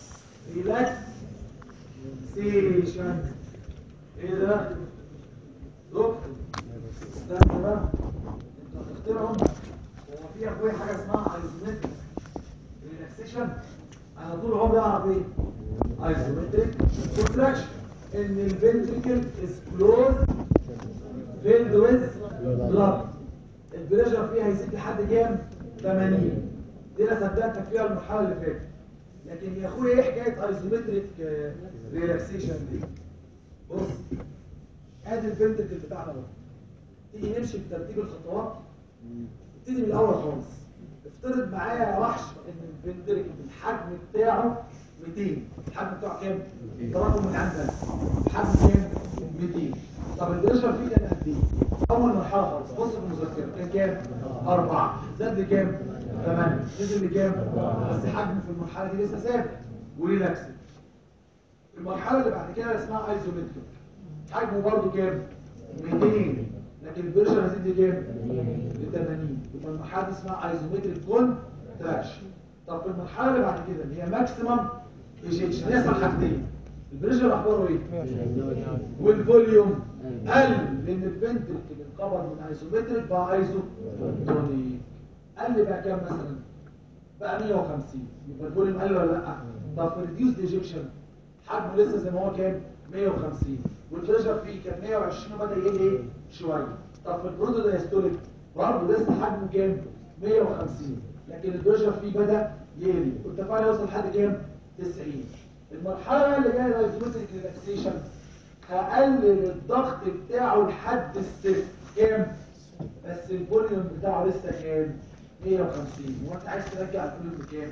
A: ريلاكسيشن ايه ده دكتور استنى بقى انتوا هتخترعوا هو في اخويا حاجه اسمها ايزومتريك ريلاكسيشن انا طول عمري اعرف ايه ايزومتريك كونتراكشن ان الفنتريكل از كلوز فيلد ويز بلاد البريشر فيها هيزيد لحد كام 80 دي انا صدقتك فيها المرحله اللي فاتت لكن يا اخويا ايه حكايه ايزومتريك ريلاكسيشن دي بص ادي الفنتكل بتاعنا اهو تيجي نمشي بترتيب الخطوات نبتدي من الاول خالص افترض معايا يا وحش ان الفنتركل الحجم بتاعه 200 الحجم بتاعه كام؟ تراكم من عندنا الحجم كام؟ 200 طب البريشر فيه كان قد ايه؟ اول مرحله خالص بص في المذكره كان كام؟ 4 زاد لكام؟ 8 نزل لكام؟ بس حجمه في المرحله دي لسه ثابت وريلاكسد المرحله اللي بعد كده اسمها ايزومتريك حجمه برضه كام 200 لكن البريشر هيزيد لكام ل 80 يبقى المرحله دي اسمها ايزومتريك كونتراكشن طب في المرحله اللي بعد كده اللي هي ماكسيمم ايجيكشن يحصل حاجتين البريشر اخباره ايه والفوليوم قل لان الفنتركل انقبض من ايزومتريك بقى ايزوتونيك قل بقى كام مثلا بقى 150 يبقى الفوليوم قل ولا لا طب في ريديوس ايجيكشن حجمه لسه زي ما هو كام 150 والبريشر فيه كان 120 وبدا يقل ايه شويه طب في البروتو دايستوليك برضه لسه حجمه كام 150 لكن البريشر فيه بدا يقل والتفاعل يوصل لحد كام 90 المرحله بقى اللي جايه الايزومتريك ريلاكسيشن هقلل الضغط بتاعه لحد الصفر كام بس الفوليوم بتاعه لسه كام 150 هو انت عايز ترجع الفوليوم بكام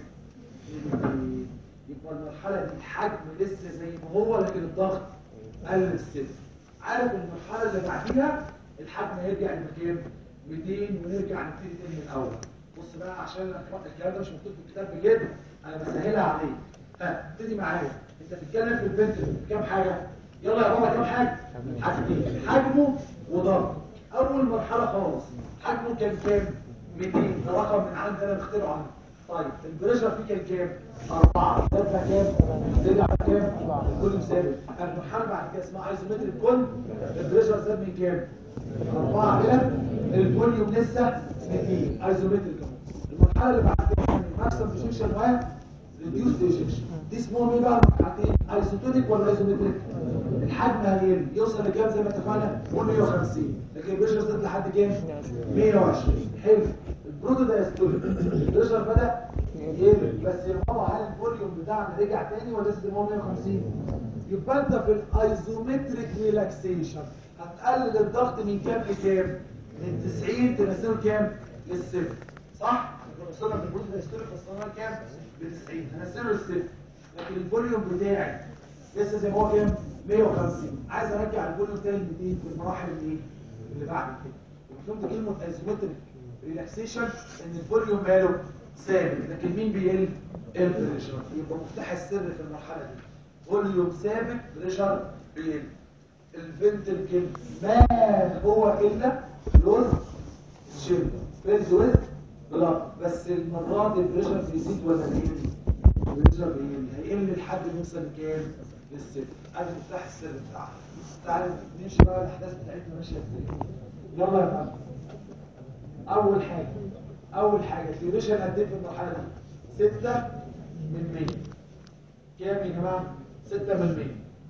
A: يبقى المرحلة دي الحجم لسه زي ما هو لكن الضغط قل الصفر عارف المرحلة اللي بعديها الحجم هيرجع لمكان 200 ونرجع نبتدي تاني من الأول بص بقى عشان الكلام ده مش مكتوب في الكتاب بجد أنا بسهلها عليك ها ابتدي معايا أنت بتتكلم في البنت كام حاجة يلا يا بابا كام حاجة حاجتين حجمه وضغط أول مرحلة خالص حجمه كان كام 200 ده رقم من عندي أنا بخترعه عنه طيب البريشر فيه كان كام؟ أربعة تدفع كام؟ ترجع كام؟ الكل ثابت المرحلة بعد كده اسمها ايزومتريك كل البريشر زاد من كام؟ أربعة كده الفوليوم لسه 200 ايزومتريك المرحلة اللي بعد كده ماكسيمم ديشيكشن و ريديوس ديشيكشن دي اسمهم ايه بقى المرحلتين؟ ايزوتونيك ولا ايزومتريك؟ الحجم هيقل يوصل لكام زي ما اتفقنا؟ قول 150 لكن البريشر زاد لحد كام؟ 120 حلو البروتو دايستوليك البريشر بدا يقل بس يا بابا هل الفوليوم بتاعنا رجع تاني ولا لسه زي ما هو 150 يبقى انت في الايزومتريك ريلاكسيشن هتقلل الضغط من كام لكام من 90 تنزله كام للصفر صح احنا وصلنا في البروتو دايستوليك وصلنا لكام ل 90 هنزله للصفر لكن الفوليوم بتاعي لسه زي ما هو كام 150 عايز ارجع الفوليوم تاني ل 200 في المراحل اللي ايه اللي بعد كده فهمت كلمه ايزومتريك ريلاكسيشن ان الفوليوم ماله ثابت لكن مين بيقل البريشر يبقى مفتاح السر في المرحله دي فوليوم ثابت بريشر بيقل الفنتركل ما هو الا لوز شيل فيلز ويز بلاد بس المره دي البريشر بيزيد ولا بيقل البريشر بيقل هيقل لحد ما يوصل لكام للصفر ادي مفتاح السر بتاعنا تعالى نمشي بقى الاحداث بتاعتنا ماشيه ازاي يلا يا فندم اول حاجة اول حاجة الديوريشن قد ايه في المرحلة دي 6 من 100 كام يا جماعة 6 من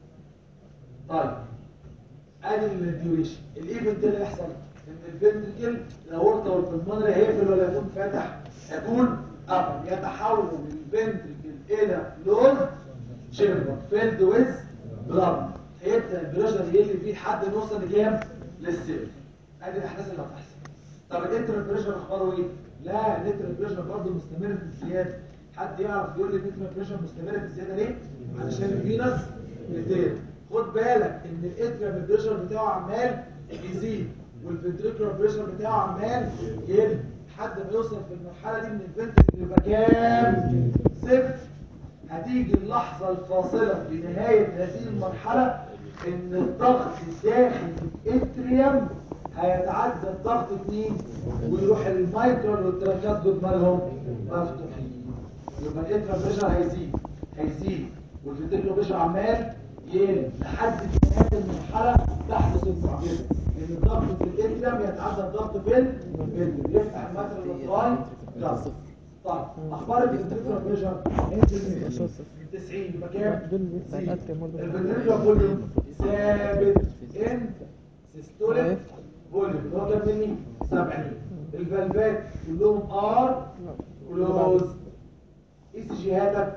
A: 100 طيب ادي الديوريشن الايفنت اللي يحصل ان الفنتركل الاورطه والبلمونري هيقفل ولا يكون فاتح يكون قفل يتحول الفنتركل الى لوز شيمبر فيلد ويز بلاد هيبدا البريشر يقل فيه لحد ما يوصل لكام للصفر ادي الاحداث اللي هتحصل طب الانتر بريشر اخباره ايه لا الانتر بريشر برضه مستمر في الزياده حد يعرف يقول لي الانتر بريشر مستمر في الزياده ليه علشان الفينس بتير خد بالك ان الانتر بريشر بتاعه عمال يزيد والفنتريكولار بريشر بتاعه عمال يقل لحد ما يوصل في المرحله دي من الفنتريكل يبقى كام صفر هتيجي اللحظه الفاصله في نهايه هذه المرحله ان الضغط داخل الاتريوم هيتعدى الضغط اتنين ويروح المايكرو والتراكات دول مالهم مفتوحين يبقى الانترا بريشر هيزيد هيزيد والفنتريكولار بريشر عمال يقل لحد نهايه المرحله تحدث المعجزه لان الضغط في الاتريوم يتعدى الضغط في الفنتريكل يفتح المايكرو والتراي ضغط طيب اخبار الفنتريكولار بريشر انزل من 90 يبقى كام؟ الفنتريكولار فوليوم ثابت ان سيستوليك فوليوم هو كام مني 70 الفالفات كلهم ار كلوز اي سي جيهاتك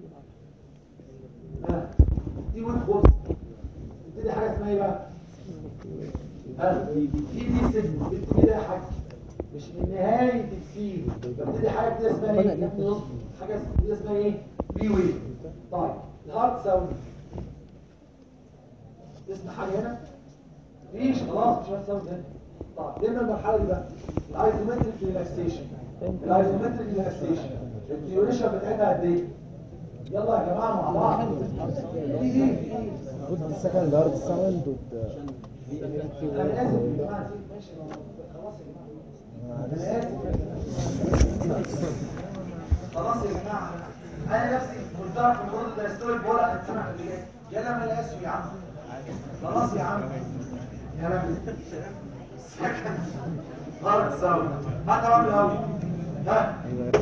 A: ها دي وين بص دي حاجه اسمها ايه بقى ها دي دي سيجما دي كده حاجه مش من نهايه الفيل ببتدي حاجه كده اسمها ايه يا ابني نص حاجه كده اسمها ايه بي ويف طيب الهارت ساوند تسمع حاجه هنا مفيش خلاص مش هتساوند هنا طيب دي المرحله دي بقى الايزومتريك ريلاكسيشن الايزومتريك ريلاكسيشن الديوريشن بتاعتها قد ايه يلا يا جماعه مع بعض دي دي
C: Good second hard sound with
A: انا اسف يا جماعه نسيت ماشي خلاص يا جماعه انا اسف خلاص يا جماعه انا نفسي قلتها في الموضوع ده ستوري بقول لك سامع اللي جاي يلا ما الاسف يا عم خلاص يا عم يا رب غلط ساوند هات اول الاول ها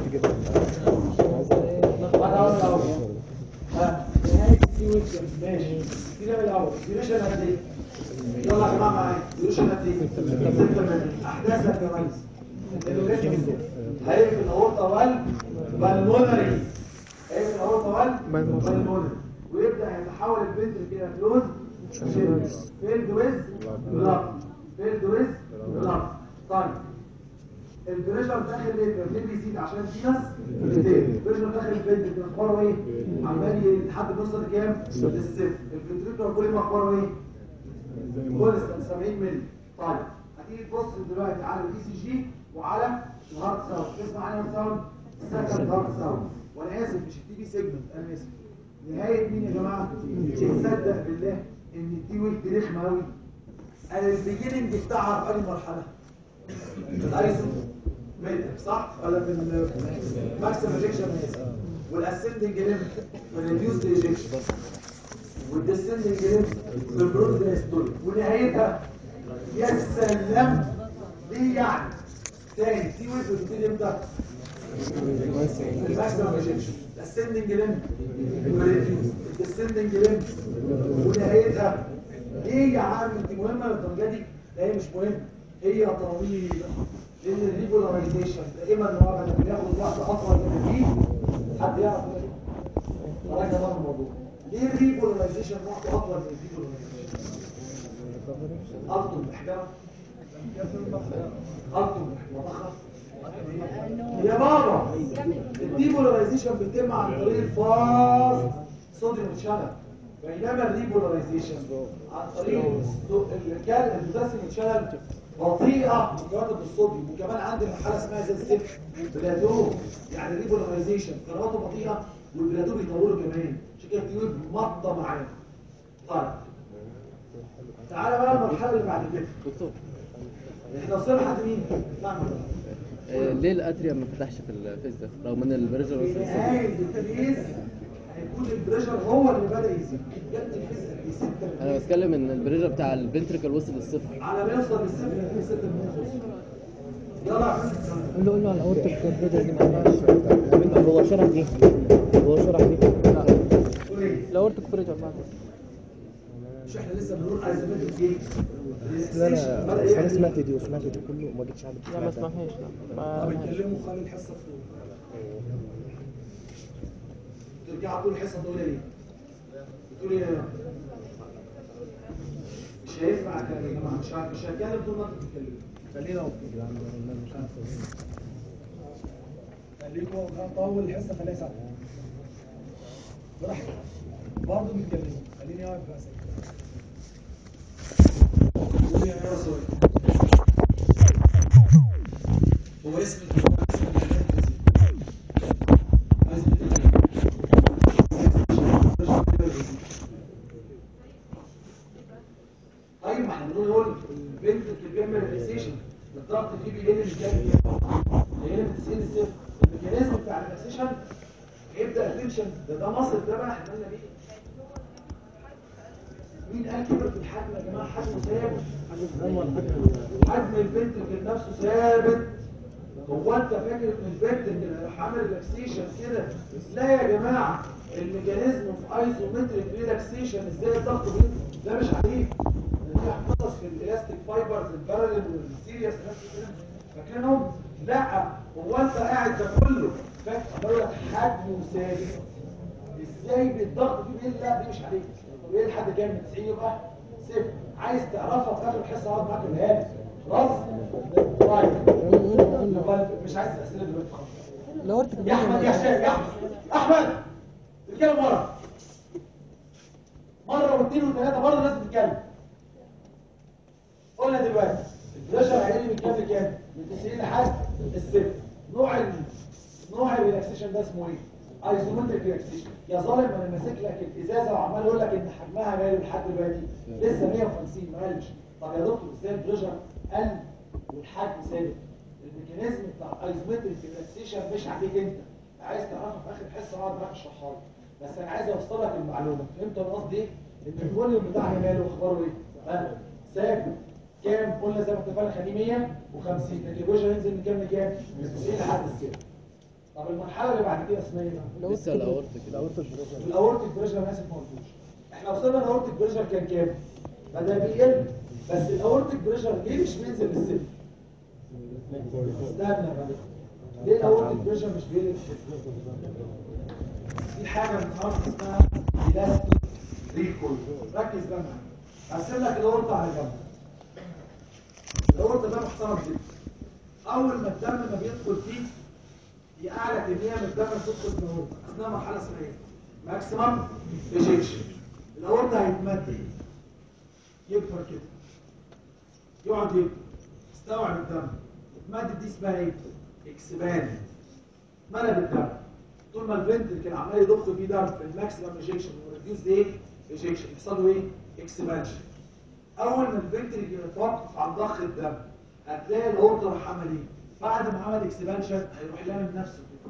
A: هات اول الاول ها نهايه السي ويك ماشي كده من الاول ديوريشن قد ايه يلا يا جماعه معايا ديوريشن قد ايه 6 من احداث يا ريس الديوريشن هيقفل الاورطه والبلمونري هيقفل الاورطه والبلمونري ويبدا يتحول البنت كده كلوز فيلد ويز بلاد فيلد ويز بلاد طيب البريشر داخل الليفر ليه بيزيد عشان في ناس بتقل البريشر داخل البنت كده اخباره ايه عمال لحد ما يوصل لكام للصفر الفنتريكولار كل اخباره ايه كونستانت 70 مللي طيب هتيجي تبص دلوقتي على الاي سي جي وعلى الهارت ساوند تسمع عن الهارت ساوند سكند هارت ساوند وانا اسف مش التي بي سيجمنت انا اسف نهايه مين يا جماعه تصدق بالله ان التي ويك دي رخمه قوي انا البيجيننج بتاعها في اي مرحله الايسو ميدك صح ولا من ماكسيمم ريجكشن والاسندنج ليمت والريديوس ريجكشن والديسندنج ليمت والبرود ديستول ونهايتها يا سلام دي يعني تاني تي ويف بتبتدي امتى؟ الماكسيمم ريجكشن الاسندنج ليمت والريديوس الديسندنج ليمت ونهايتها ايه يا عم انت مهمه للدرجه دي؟ لا هي مش مهمه هي طويله لان الريبولاريزيشن دائما هو بدل بياخد وقت اطول من دي حد يعرف ايه؟ خلاص ده بقى الموضوع ليه الريبولاريزيشن وقت اطول من الريبولاريزيشن؟ ألطم محكمة ألطم وضخة يا بابا الديبولاريزيشن بيتم عن طريق الفاست صوديوم شانل بينما الريبولاريزيشن عن طريق الكال البوتاسيوم شانل بطيئة مقارنة بالصوديوم وكمان عندي مرحلة اسمها زي الصفر بلاتو يعني الريبولاريزيشن قراءته بطيئة والبلاتو بيطولوا كمان عشان كده التيوب مطة معانا طيب تعالى بقى المرحلة اللي بعد كده
B: دكتور
A: احنا وصلنا لحد مين؟ نعم
B: آه، ليه الاتريا ما فتحش في الفيس ده رغم ان البريشر
A: في
B: وصل للصفر؟
A: نهاية التدريس هيكون البريشر هو اللي بدأ يزيد جت الفيزيك دي 6
B: انا بتكلم ان البريشر بتاع الفنتريكل وصل للصفر
A: على ما يوصل للصفر يكون 6 يلا يا حسن.
C: قول له قول له على الاورتك كوربيدر دي معلش هو شرح دي هو شرح دي
A: قول ايه؟
C: الاورتك كوربيدر معلش
A: مش احنا لسه بنقول ايزومتريك ايه؟
C: لا انا
A: بدأ
C: انا
A: يعمل
C: سمعت دي وسمعت دي كله وما جيتش عارف
D: لا ما اسمعهاش لا
A: طب
D: ما
A: اتكلموا خلي الحصه تفوق ترجعوا طول الحصه تقول ايه؟ بتقول ايه؟ مش هينفع كده يا جماعه مش ه- مش هتكلم طول ما انتوا بتتكلموا خلينا اهو خليكوا طول الحصه خليها ساعه براحتك برضه بيتكلموا خليني واقف بقى ساكت قول يا ناس هو اسم هو اسم عايز طيب ما احنا بنقول البنت اللي بيعمل ريلاكسيشن الضغط فيه بيقل من كام بيقل من 90 لصفر الميكانيزم بتاع الريلاكسيشن هيبدا التنشن ده ده مصر ده بقى احنا قلنا بيه مين قال كده في الحجم يا جماعه حجمه ثابت حجم البنت في نفسه ثابت هو انت فاكر ان البنت اللي عامل ريلاكسيشن كده لا يا جماعه الميكانيزم في ايزومتريك ريلاكسيشن ازاي الضغط بينزل ده مش عليه حصص في الالاستيك فايبرز البارالل والسيريس فاكرينهم لا هو انت قاعد ده كله فاكر بقول لك حجمه ثابت ازاي بالضغط دي بيقول لا دي مش عليك طب ايه لحد كام من 90 يبقى صفر عايز تعرفها في اخر الحصه اقعد معاك الهاب خلاص طيب يبقى مش عايز اسئله دلوقتي خالص
C: لو قلت
A: يا احمد يا هشام يا احمد احمد اتكلم مره مره واثنين وثلاثه برضه لازم تتكلم قلنا دلوقتي البريشر هيقل من كام لكام؟ من 90 لحد الصفر نوع ال... نوع الريلاكسيشن ده اسمه ايه؟ ايزومتريك ريلاكسيشن يا ظالم انا ماسك لك الازازه وعمال اقول لك ان حجمها ماله لحد دلوقتي لسه 150 ما قالش طب يا دكتور ازاي البريشر قل والحجم ثابت الميكانيزم بتاع الايزومتريك ريلاكسيشن مش عليك انت عايز تعرفه في اخر حصه اقعد معاك اشرحها لك بس انا عايز اوصل لك المعلومه فهمت انا قصدي ايه؟ ان الفوليوم بتاعنا ماله اخباره ايه؟ ها ثابت كام قلنا زي ما اتفقنا خليه 150 لكن البريشر ينزل من كام لكام؟ من 90 لحد الصفر طب المرحله اللي بعد كده اسمها ايه؟
B: لسه الاورتك
C: الاورتك بريشر
A: الاورتيك بريشر انا اسف ما قلتوش احنا وصلنا الاورتيك بريشر كان كام بدا بيقل بس الاورتيك بريشر ليه مش بينزل للصفر استنى بقى ليه الاورتيك بريشر مش بينزل للصفر في حاجه النهارده اسمها الاستيك ريكول ركز بقى معايا هرسم لك الاورطه على جنب الاورطه ده محترم جدا اول ما الدم ما بيدخل فيه دي اعلى كميه من الدم بتدخل في الاورطه اثناء مرحله اسمها ايه ماكسيمم ريجكشن الاورطه هيتمد يكبر كده يقعد يكبر يستوعب الدم المادة دي اسمها ايه اكسباند ملى بالدم طول ما الفنتركل عمال يضخ فيه دم في الماكسيمم ريجكشن وريديوس ايه ريجكشن يحصل له ايه اكسبانشن اول ما الفنتركل يتوقف عن ضخ الدم هتلاقي الاورطه راح عمل ايه بعد ما عمل اكسبانشن هيروح لامم نفسه كده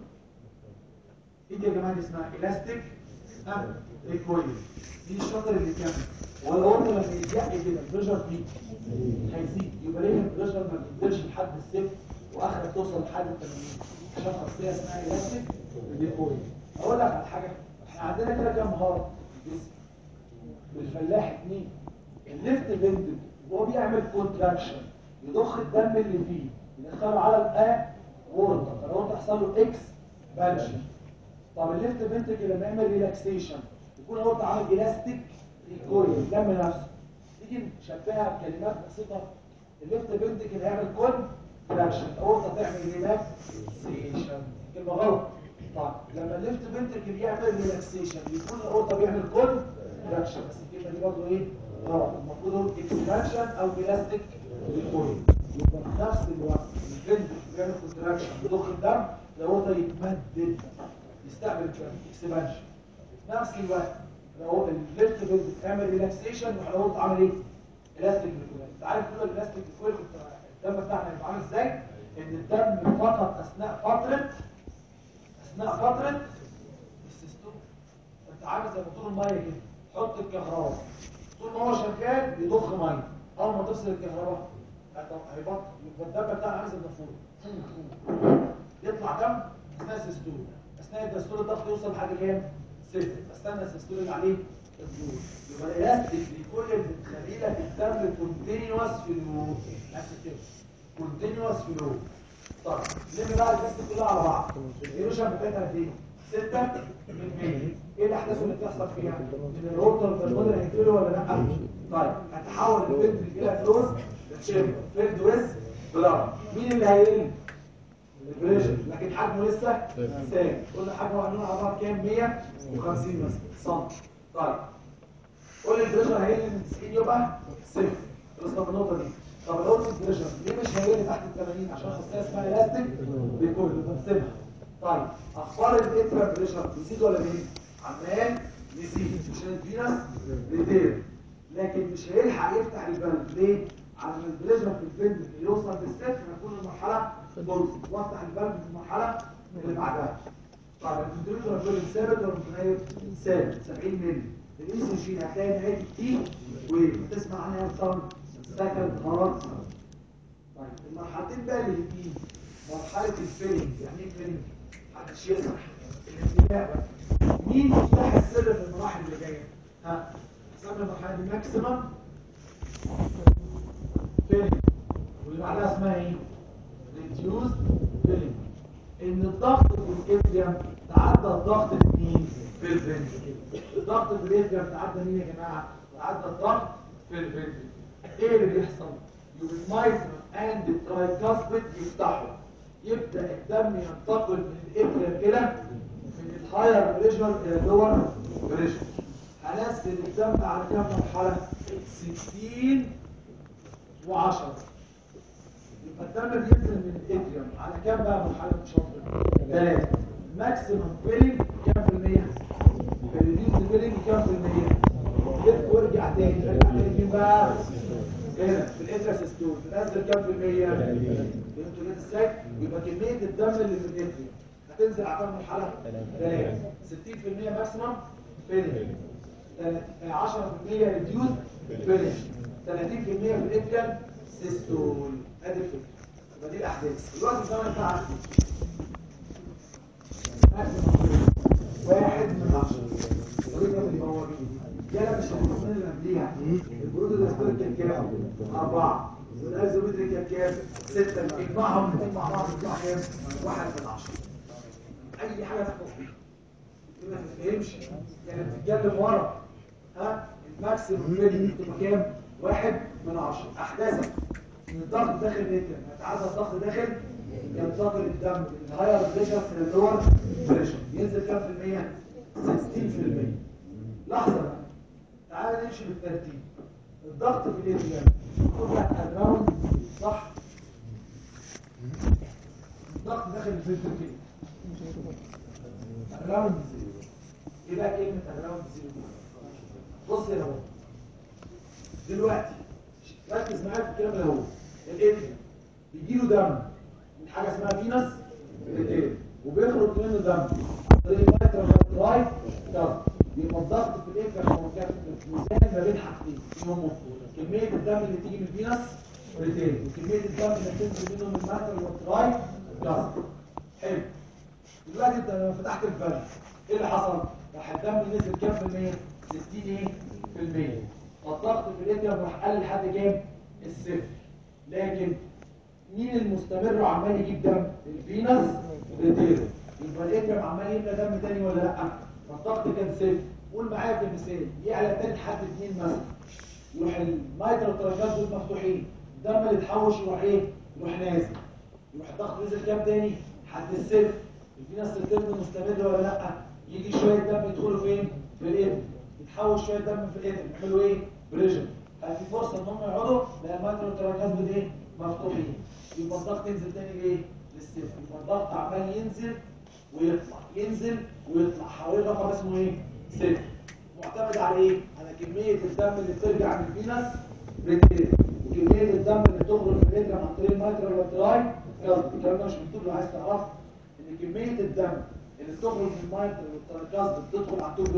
A: ايه دي يا جماعه دي اسمها الاستيك ها ريكويل دي الشطر اللي كامل ولا الاورطه لما يضيق كده البريشر فيه هيزيد يبقى ليه البريشر ما بينزلش لحد الصفر واخرك توصل لحد 80 عشان خاصيه اسمها الاستيك ريكويل اقول لك على حاجه احنا عندنا كده كام هارت في الجسم والفلاح اتنين الليفت فنتل وهو بيعمل كونتراكشن يضخ الدم اللي فيه يدخله على الآ وورطة فالورطة يحصل له اكس بانشن طب الليفت فنتل لما يعمل ريلاكسيشن يكون الورطة عامل الاستيك ريكويل الدم نفسه تيجي نشبهها بكلمات بسيطة الليفت فنتل هيعمل كونتراكشن الورطة تعمل ريلاكسيشن كلمة غلط طيب لما الليفت فنتل يعمل ريلاكسيشن يكون الورطة بيعمل كونتراكشن بس الكلمة دي برضه ايه غلط المفروض هو اكسبانشن او الاستيك ريكويل يبقى في نفس الوقت الفنتل بيعمل كونتراكشن بيضخ الدم الورطة يتمدد يستقبل اكسبانشن في نفس الوقت لو الليفت فنتل بيعمل ريلاكسيشن يبقى الورطة عامل ايه الاستيك ريكويل انت عارف كده الاستيك ريكويل الدم بتاعنا يبقى عامل ازاي ان الدم فقط اثناء فتره اثناء فتره السيستول انت عامل زي موتور الميه كده حط الكهرباء طول ما هو شغال بيضخ ميه اول ما تفصل الكهرباء هيبطل يبقى الدم بتاعنا عامل زي النافوره يطلع دم اثناء السيستول اثناء الدستور الضغط يوصل لحد كام؟ صفر استنى السيستول اللي عليه الدور يبقى الالاستيك ريكويل بتخلي لك الدم كونتينيوس في النور نفس كده كونتينيوس في النور طيب نلم بقى الجسم كلها على بعض الايروشن بتاعتها قد ايه؟ 6 من 100 ايه الاحداث اللي بتحصل فيها؟ ان الروتر بالموديل هيقتله ولا لا؟ طيب هتحول الفلتر الى فلوس لتشيمبر فيلد ويز بلاد مين اللي هيقل؟ البريشر لكن حجمه لسه ثابت قلنا حجمه عندنا على بعض كام 150 مثلا سم طيب قول لي البريشر هيقل من 90 يبقى صفر خلصنا من النقطه دي طب لو قلت البريشر ليه مش هيقل تحت ال 80 عشان خاصيه اسمها الاستيك بيكون بنسيبها طيب اخبار الانترا بريشر بيزيد ولا بيقل عمال يزيد عشان الفينس بيطير لكن مش هيلحق يفتح البلد ليه عشان البريشر في الفيلد يوصل للصفر هيكون المرحله بولس وافتح البلد في المرحله اللي بعدها طيب الفنتريكولار فوليوم ثابت ولا متغير ثابت 70 مللي الايسوجين هتلاقي نهايه دي وتسمع عنها صار سكن خلاص طيب المرحلتين بقى اللي دي مرحله الفيلينج يعني ايه فيلينج محدش يسمح الانتباه بقى مين مفتاح السر في المراحل اللي جايه ها سمي المرحله دي ماكسيمم فيلم واللي بعدها اسمها ايه ريديوز فيلم ان الضغط في الاتريوم تعدى الضغط في مين في الفنتريكل الضغط في الاتريوم تعدى مين يا جماعه تعدى الضغط في الفنتريكل ايه اللي بيحصل يوميتر اند ترايكاسبيد يفتحوا يبدا الدم ينتقل من الاتريوم الى من الهاير بريشر الى اللور بريشر هنزل الدم على كام مرحله 60 و10 يبقى الدم بينزل من الاتريوم على كام بقى مرحله شاطر ثلاثه ماكسيمم فيلينج كام في المية الريديوس فيلينج كام في المية لف وارجع تاني ارجع تاني فين بقى هنا في الانتراسيستول بتنزل كام في المية فهمتوا كده ازاي يبقى كميه الدم اللي في الاتريوم هتنزل على كام مرحله ثلاثه 60% ماكسيمم فيلينج 10% ريديوس فيلينج 30% في الاتريوم سيستول ادي الفكره يبقى دي الاحداث الوقت الزمني بتاع عندي واحد من عشرة طريقة اللي هو يلا مش الحصان اللي قبليها البرود الاسبريك كان كام؟ أربعة والازومتريك كان كام؟ ستة اجمعهم الاثنين مع بعض يطلع كام؟ واحد من عشرة أي حاجة تحفظ فيها ما تفهمش يعني بتتكلم ورا ها الماكسيموم فيلم بتبقى كام؟ واحد من عشرة أحداثك ان الضغط داخل الاتر يتعدى الضغط داخل ينتقل الدم من الهاير بريشر الى اللور بريشر ينزل كام في المية؟ 60% لحظة بقى تعالى نمشي بالترتيب الضغط في الاتر كلها الراوند صح الضغط داخل الفلتر كده الراوند زيرو ايه بقى كلمة الراوند زيرو بص يا هو دلوقتي ركز معايا في الكلام اللي هو الاتريوم بيجي له دم من حاجه اسمها فينس الاتريوم وبيخرج منه دم عن طريق الميترال دم يبقى الضغط في الاتريوم هو كان ميزان ما بين حاجتين هم كميه الدم اللي تيجي من الفينس الاتريوم وكميه الدم اللي تنزل منه من الميترال دم حلو دلوقتي انت لما فتحت الفم ايه اللي حصل؟ راح الدم نزل كام في المية؟ 60 ايه؟ في المية فالضغط في الاتريوم راح قل لحد كام؟ الصفر لكن مين المستمر وعمال يجيب دم؟ الفينس ريتيرو يبقى الاتريوم عمال يملى دم تاني ولا لا؟ فالضغط كان صفر قول معايا في المثال يعلى تاني لحد 2 مثلا يروح الميتر والتراكات دول مفتوحين الدم اللي اتحوش يروح ايه؟ يروح نازل يروح الضغط نزل كام تاني؟ حد الصفر الفينس ريتيرو مستمر ولا لا؟ يجي شويه دم يدخلوا فين؟ في الاتريوم يتحول شويه دم في الاتريوم يعملوا ايه؟ بريشر هل في فرصه ان هم يقعدوا لا المايكرو تراكات دول ايه مفتوحين يبقى الضغط ينزل تاني لايه للصفر يبقى الضغط عمال ينزل ويطلع ينزل ويطلع حوالي رقم اسمه ايه صفر معتمد على ايه على كميه الدم اللي بترجع من الفينس ريتير وكميه الدم اللي بتخرج من الريتر عن طريق المايكرو والتراي الكلام ده مش مكتوب لو عايز تعرف ان كميه الدم اللي بتخرج من المايكرو والتراكاز بتدخل على التوب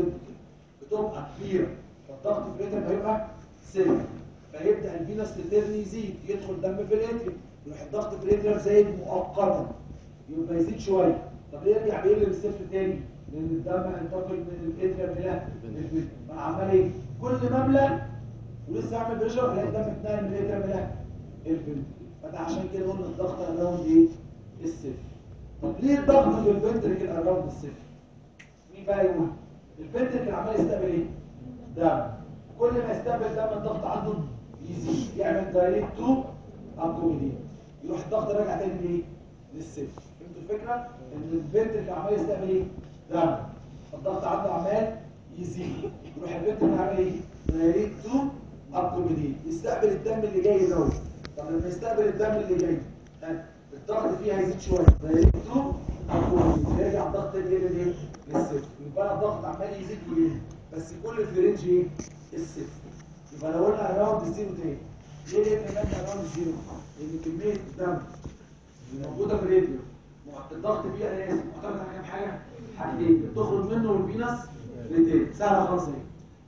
A: بتبقى كبيره فالضغط في الريتر هيبقى صفر فيبدا الفينس ريتيرن يزيد يدخل دم في الاتريوم يروح الضغط في الاتريوم زايد مؤقتا يبقى يزيد شويه طب ليه يرجع بيقلب الصفر تاني لان الدم هينتقل من الاتريوم الى الفينس عمال ايه كل ما املى ولسه اعمل بريشر الاقي الدم اتنقل من الاتريوم الى الفينس فده عشان كده قلنا الضغط اراوند ايه الصفر طب ليه الضغط في الفنتريكل اراوند الصفر مين بقى يقول الفنتريكل عمال يستقبل ايه دم كل ما يستقبل دم الضغط عنده يزيد يعمل دايركت تو ابدومينال يروح الضغط راجع تاني لايه للصفر فهمتوا الفكره ان الفنتريكل عمال يستقبل ايه دم الضغط عنده عمال يزيد يروح الفنتريكل عامل ايه دايركت تو ابدومينال يستقبل الدم اللي جاي دوت طب لما يستقبل الدم اللي جاي الضغط فيه هيزيد شويه دايركت تو ابدومينال يرجع الضغط تاني لايه للصفر يبقى الضغط عمال يزيد ويزيد بس كل في رينج ايه الصفر يبقى لو قلنا اراوند زيرو تاني ليه ليه كمان اراوند زيرو لان كميه الدم اللي موجوده في الراديو الضغط فيها انا اسف معتمد على كام حاجه حاجتين بتخرج منه الفينس ريتين سهله خالص اهي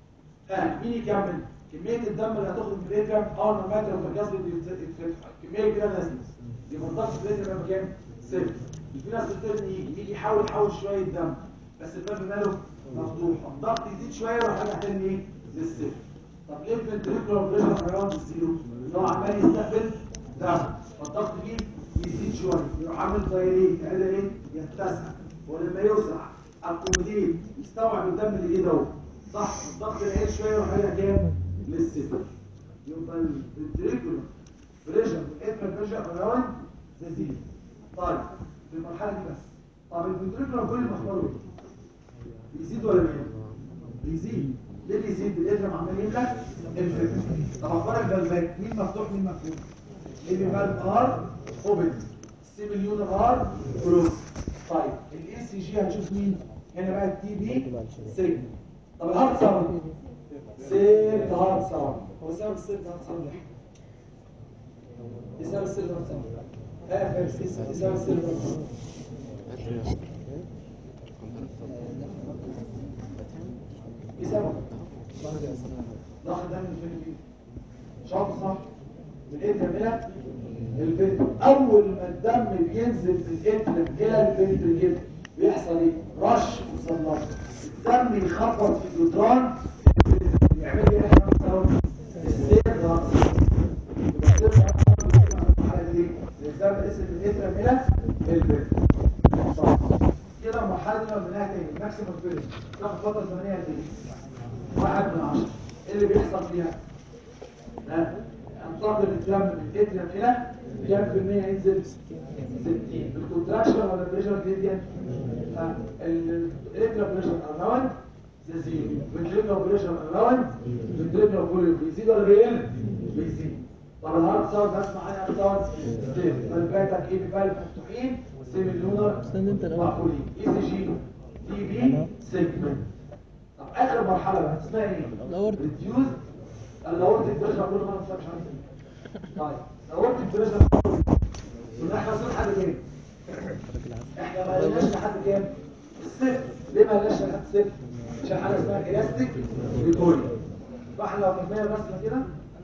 A: ها مين يكمل كميه الدم اللي هتخرج من الراديو اول ما الماتر والجاز يتفتح كميه كبيره نازله يبقى الضغط في الراديو يبقى كام صفر الفينس ريتين يجي يجي يحاول يحول شويه دم بس الباب ماله مفتوح الضغط يزيد شويه ويرجع تاني ايه للصفر طب ليه الفنتريكولار بريشر هيقعد الزيرو؟ لو عمال يستقبل دم فالضغط فيه يزيد شويه يروح عامل دايريت هذا ايه؟ يتسع ولما يوسع اكوموديت يستوعب الدم اللي جه دوت صح الضغط يقل شويه يروح راجع كام؟ للصفر يبقى الفنتريكولار بريشر والاترال بريشر هيقعد زي زيرو طيب في المرحله دي بس طب الفنتريكولار كل مخبره ايه؟ بيزيد ولا بيقل؟ بيزيد ليه بيزيد الاترم عمال يملى الفكر طب اخبار البلبات مين مفتوح مين مفتوح اللي بالب ار اوبن السيميليون ار كلوز طيب الاي سي جي هنشوف مين هنا بقى التي بي سيجنال طب الهارت ساوند سيف هارت ساوند هو سبب السيف هارت ساوند ايه؟ ايه سبب السيف هارت ساوند ها يا فارس ايه سبب السيف هارت ساوند ايه سبب ضغط دم من فين شاطر صح من الاترم الى الفنتر اول ما الدم بينزل من الاترم الى الفنتر كده بيحصل ايه رش مصنف الدم يخبط في الجدران يعمل ايه احنا مثلا السير رأس السير رأس الدم ينزل من الاترم الى الفنتر صح كده المرحله دي بنلاقيها تاني ماكسيمم فيلم تاخد فتره زمنيه قد ايه؟ واحد من عشرة ايه اللي بيحصل فيها؟ ها؟ انتقل الدم من اتريم الى كام في المية ينزل؟ 60 الكونتراكشن ولا البريشر جريدينت؟ الاتريم بريشر اراوند ده زيرو فنتريكولار بريشر اراوند فنتريكولار فوليوم بيزيد ولا بيقل؟ بيزيد طب الهارت ساوند اسمع عنها هارت ساوند ستيف فالفاتك ايه بفالف مفتوحين سيمي لونر
C: استنى انت الاول
A: مقفولين اي سي جي دي بي سيجمنت طب اخر مرحله بقى اسمها ايه
C: الأورت.
A: ريديوز الاورتيك بريشر كل مره مش عارف ايه طيب الاورتيك بريشر كنا احنا وصلنا لحد كام احنا ما قلناش لحد كام الصفر ليه ما قلناش لحد صفر عشان حاجه اسمها الاستيك ريكوري فاحنا لو كملنا الرسمه كده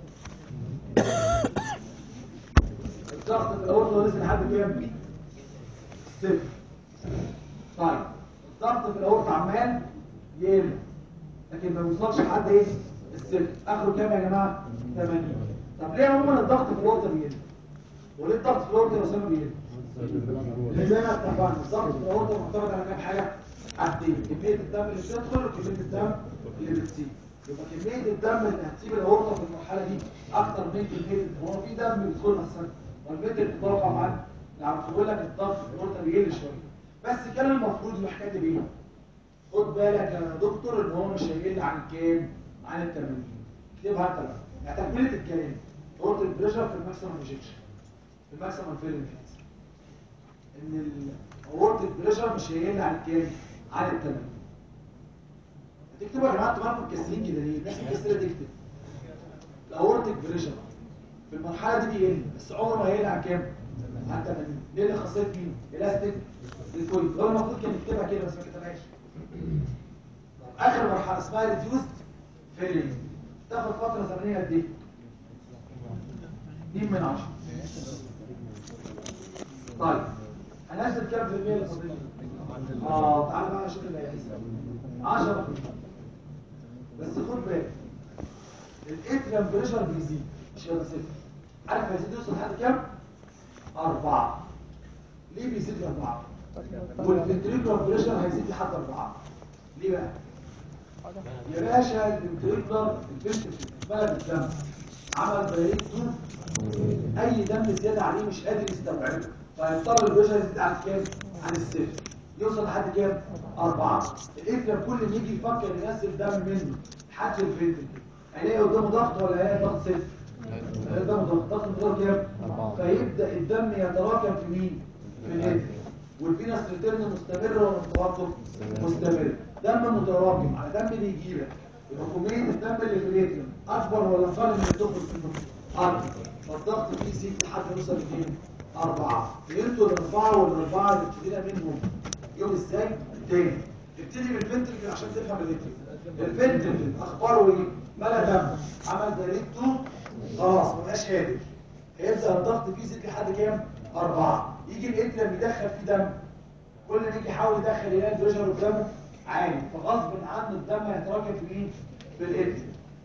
A: الضغط في الاورطه نزل لحد كام صفر طيب الضغط في الاورطه عمال يقل لكن ما يوصلش لحد ايه الصفر اخره كام يا جماعه 80 طب ليه عموما الضغط في الاورطه بيقل وليه الضغط في الاورطه يا اسامه بيقل اللي زي ما اتفقنا الضغط في الاورطه معتمد على كام حاجه حاجتين كميه الدم اللي بتدخل وكميه الدم اللي بتسيب يبقى كميه الدم اللي هتسيب الاورطه في المرحله دي اكتر من كميه الدم. هو في دم بيدخل اصلا والبنت بتتوقع معاك يعني بقول لك الضغط في الاورطه بيقل شويه بس كان المفروض يبقى حكايه ايه خد بالك يا دكتور ان هو مش هيقل عن كام عن ال 80 اكتبها انت بقى يعني تكمله الكلام اورطه البريشر في الماكسيمم انجكشن في الماكسيمم فيلم ان الاورتيك بريشر مش هيقل عن كام عن ال 80 هتكتبوا يا جماعه انتوا مالكم مكسرين كده ليه الناس مكسره تكتب الاورتيك بريشر في المرحله دي بيقل بس عمره ما هيقل عن كام عن 80 ليه اللي خاصيه مين الاستيك البوينت هو المفروض كان يكتبها كده بس ما كتبهاش اخر مرحله اسمها ريديوست فيلينج تاخد فتره زمنيه قد ايه 2 من 10 طيب هنزل كام في المية اللي فاضل لي؟ اه تعالى بقى نشوف اللي هيحصل 10 بس خد بالك الاتريم بريشر بيزيد مش هيبقى صفر عارف هيزيد يوصل لحد كام؟ أربعة ليه بيزيد لأربعة؟ والفنتريكولار بريشر هيزيد لحد أربعة ليه بقى؟ يا باشا الفنتريكولار الفنتريكولار بلد الدم عمل بريد طول اي دم زياده عليه مش قادر يستوعبه فيضطر البشر يزيد عن كام عن الصفر يوصل لحد كام أربعة الإفلام كل ما يجي يفكر ينزل دم منه لحد الفلتر هيلاقي قدامه ضغط ولا هيلاقي ضغط صفر هيلاقي قدامه ضغط ضغط مقدار كام فيبدأ الدم يتراكم في مين في الإفلام والفينس ريتيرن مستمر ولا متوقف مستمر دم متراكم على دم بيجي لك يبقى كمية الدم اللي في الإفلام أكبر ولا أقل من الدخل في الدم أكبر فالضغط فيه يزيد لحد يوصل لفين أربعة فهمتوا الأربعة والأربعة اللي ابتدينا منهم يوم ازاي؟ تاني ابتدي بالفنتركل عشان تفهم الاتركل الفنتركل أخباره إيه؟ ملا دم عمل دايركتو خلاص مبقاش قادر هيبدأ الضغط فيه يزيد لحد كام؟ أربعة يجي الاتريم يدخل فيه دم كل ما يجي يحاول يدخل يلاقي البريشر قدامه عالي فغصب عنه الدم هيتراكم في مين؟ في الاتريم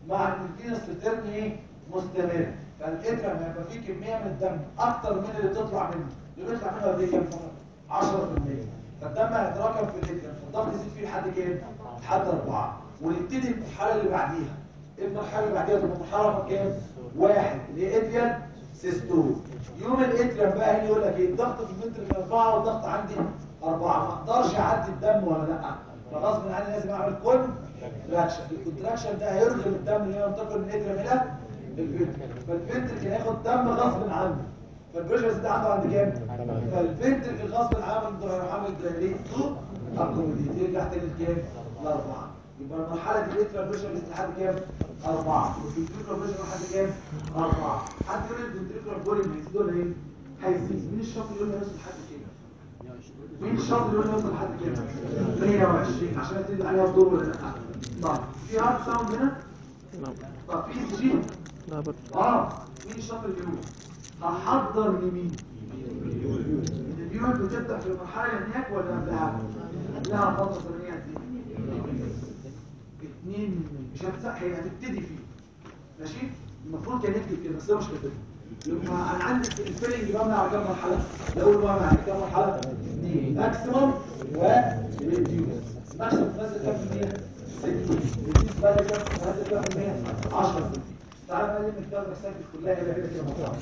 A: مع ان الفينس ريتيرن ايه مستمر فالاترم هيبقى فيه كميه من الدم اكتر من اللي بتطلع منه اللي بيطلع منه قد ايه كام فقط 10% فالدم هيتراكم في الاترم فالضغط يزيد فيه لحد كام لحد 4 ونبتدي المرحله اللي بعديها إيه المرحله اللي بعديها تبقى مرحله رقم كام واحد اللي هي اتريال سيستول يوم الاتريم بقى هنا يقول لك ايه الضغط في المتر اربعه والضغط عندي اربعه ما اقدرش اعدي الدم ولا لا فغصب عني لازم اعمل كونتراكشن الكونتراكشن ده هيرغم الدم اللي هو ينتقل من الاتريم الى الفنتر فالفنتر كان ياخد دم غصب عنه فالبريشر ده عنده عند كام فالفنتر غصب عنه هيروح عامل دايليت تو اكوموديت يرجع تاني لكام لاربعه يبقى المرحله دي الاتريم بريشر لحد كام أربعة والفنتريكولار بريشر لحد كام أربعة حد يقول الفنتريكولار فوليوم هيزيد ولا ايه هيزيد مين الشاطر يقول لي يوصل لحد كام مين الشاطر يقول لي يوصل لحد كام 120 عشان ابتدي عليها الدور ولا لا طب في هارت ساوند هنا
B: نعم
A: طب في اي سي جي
B: لا برضه
A: اه مين الشاطر اللي يقول هحضر لمين اليوم بتبدا في المرحله اللي هناك ولا قبلها قبلها فتره زمنيه قد ايه اتنين مش هتسح هي هتبتدي فيه ماشي المفروض كان يكتب كده بس هو مش كاتب لما انا عندي الفيلنج بمنع على كام مرحله الاول مره على كام مرحله اثنين ماكسيمم وريديوس ماكسيمم تنزل كام في المية 60 ريديوس بقى كام تنزل كام في المية 10 تعالى بقى لما الكتاب مساكت كلها هي كده كده مع بعض.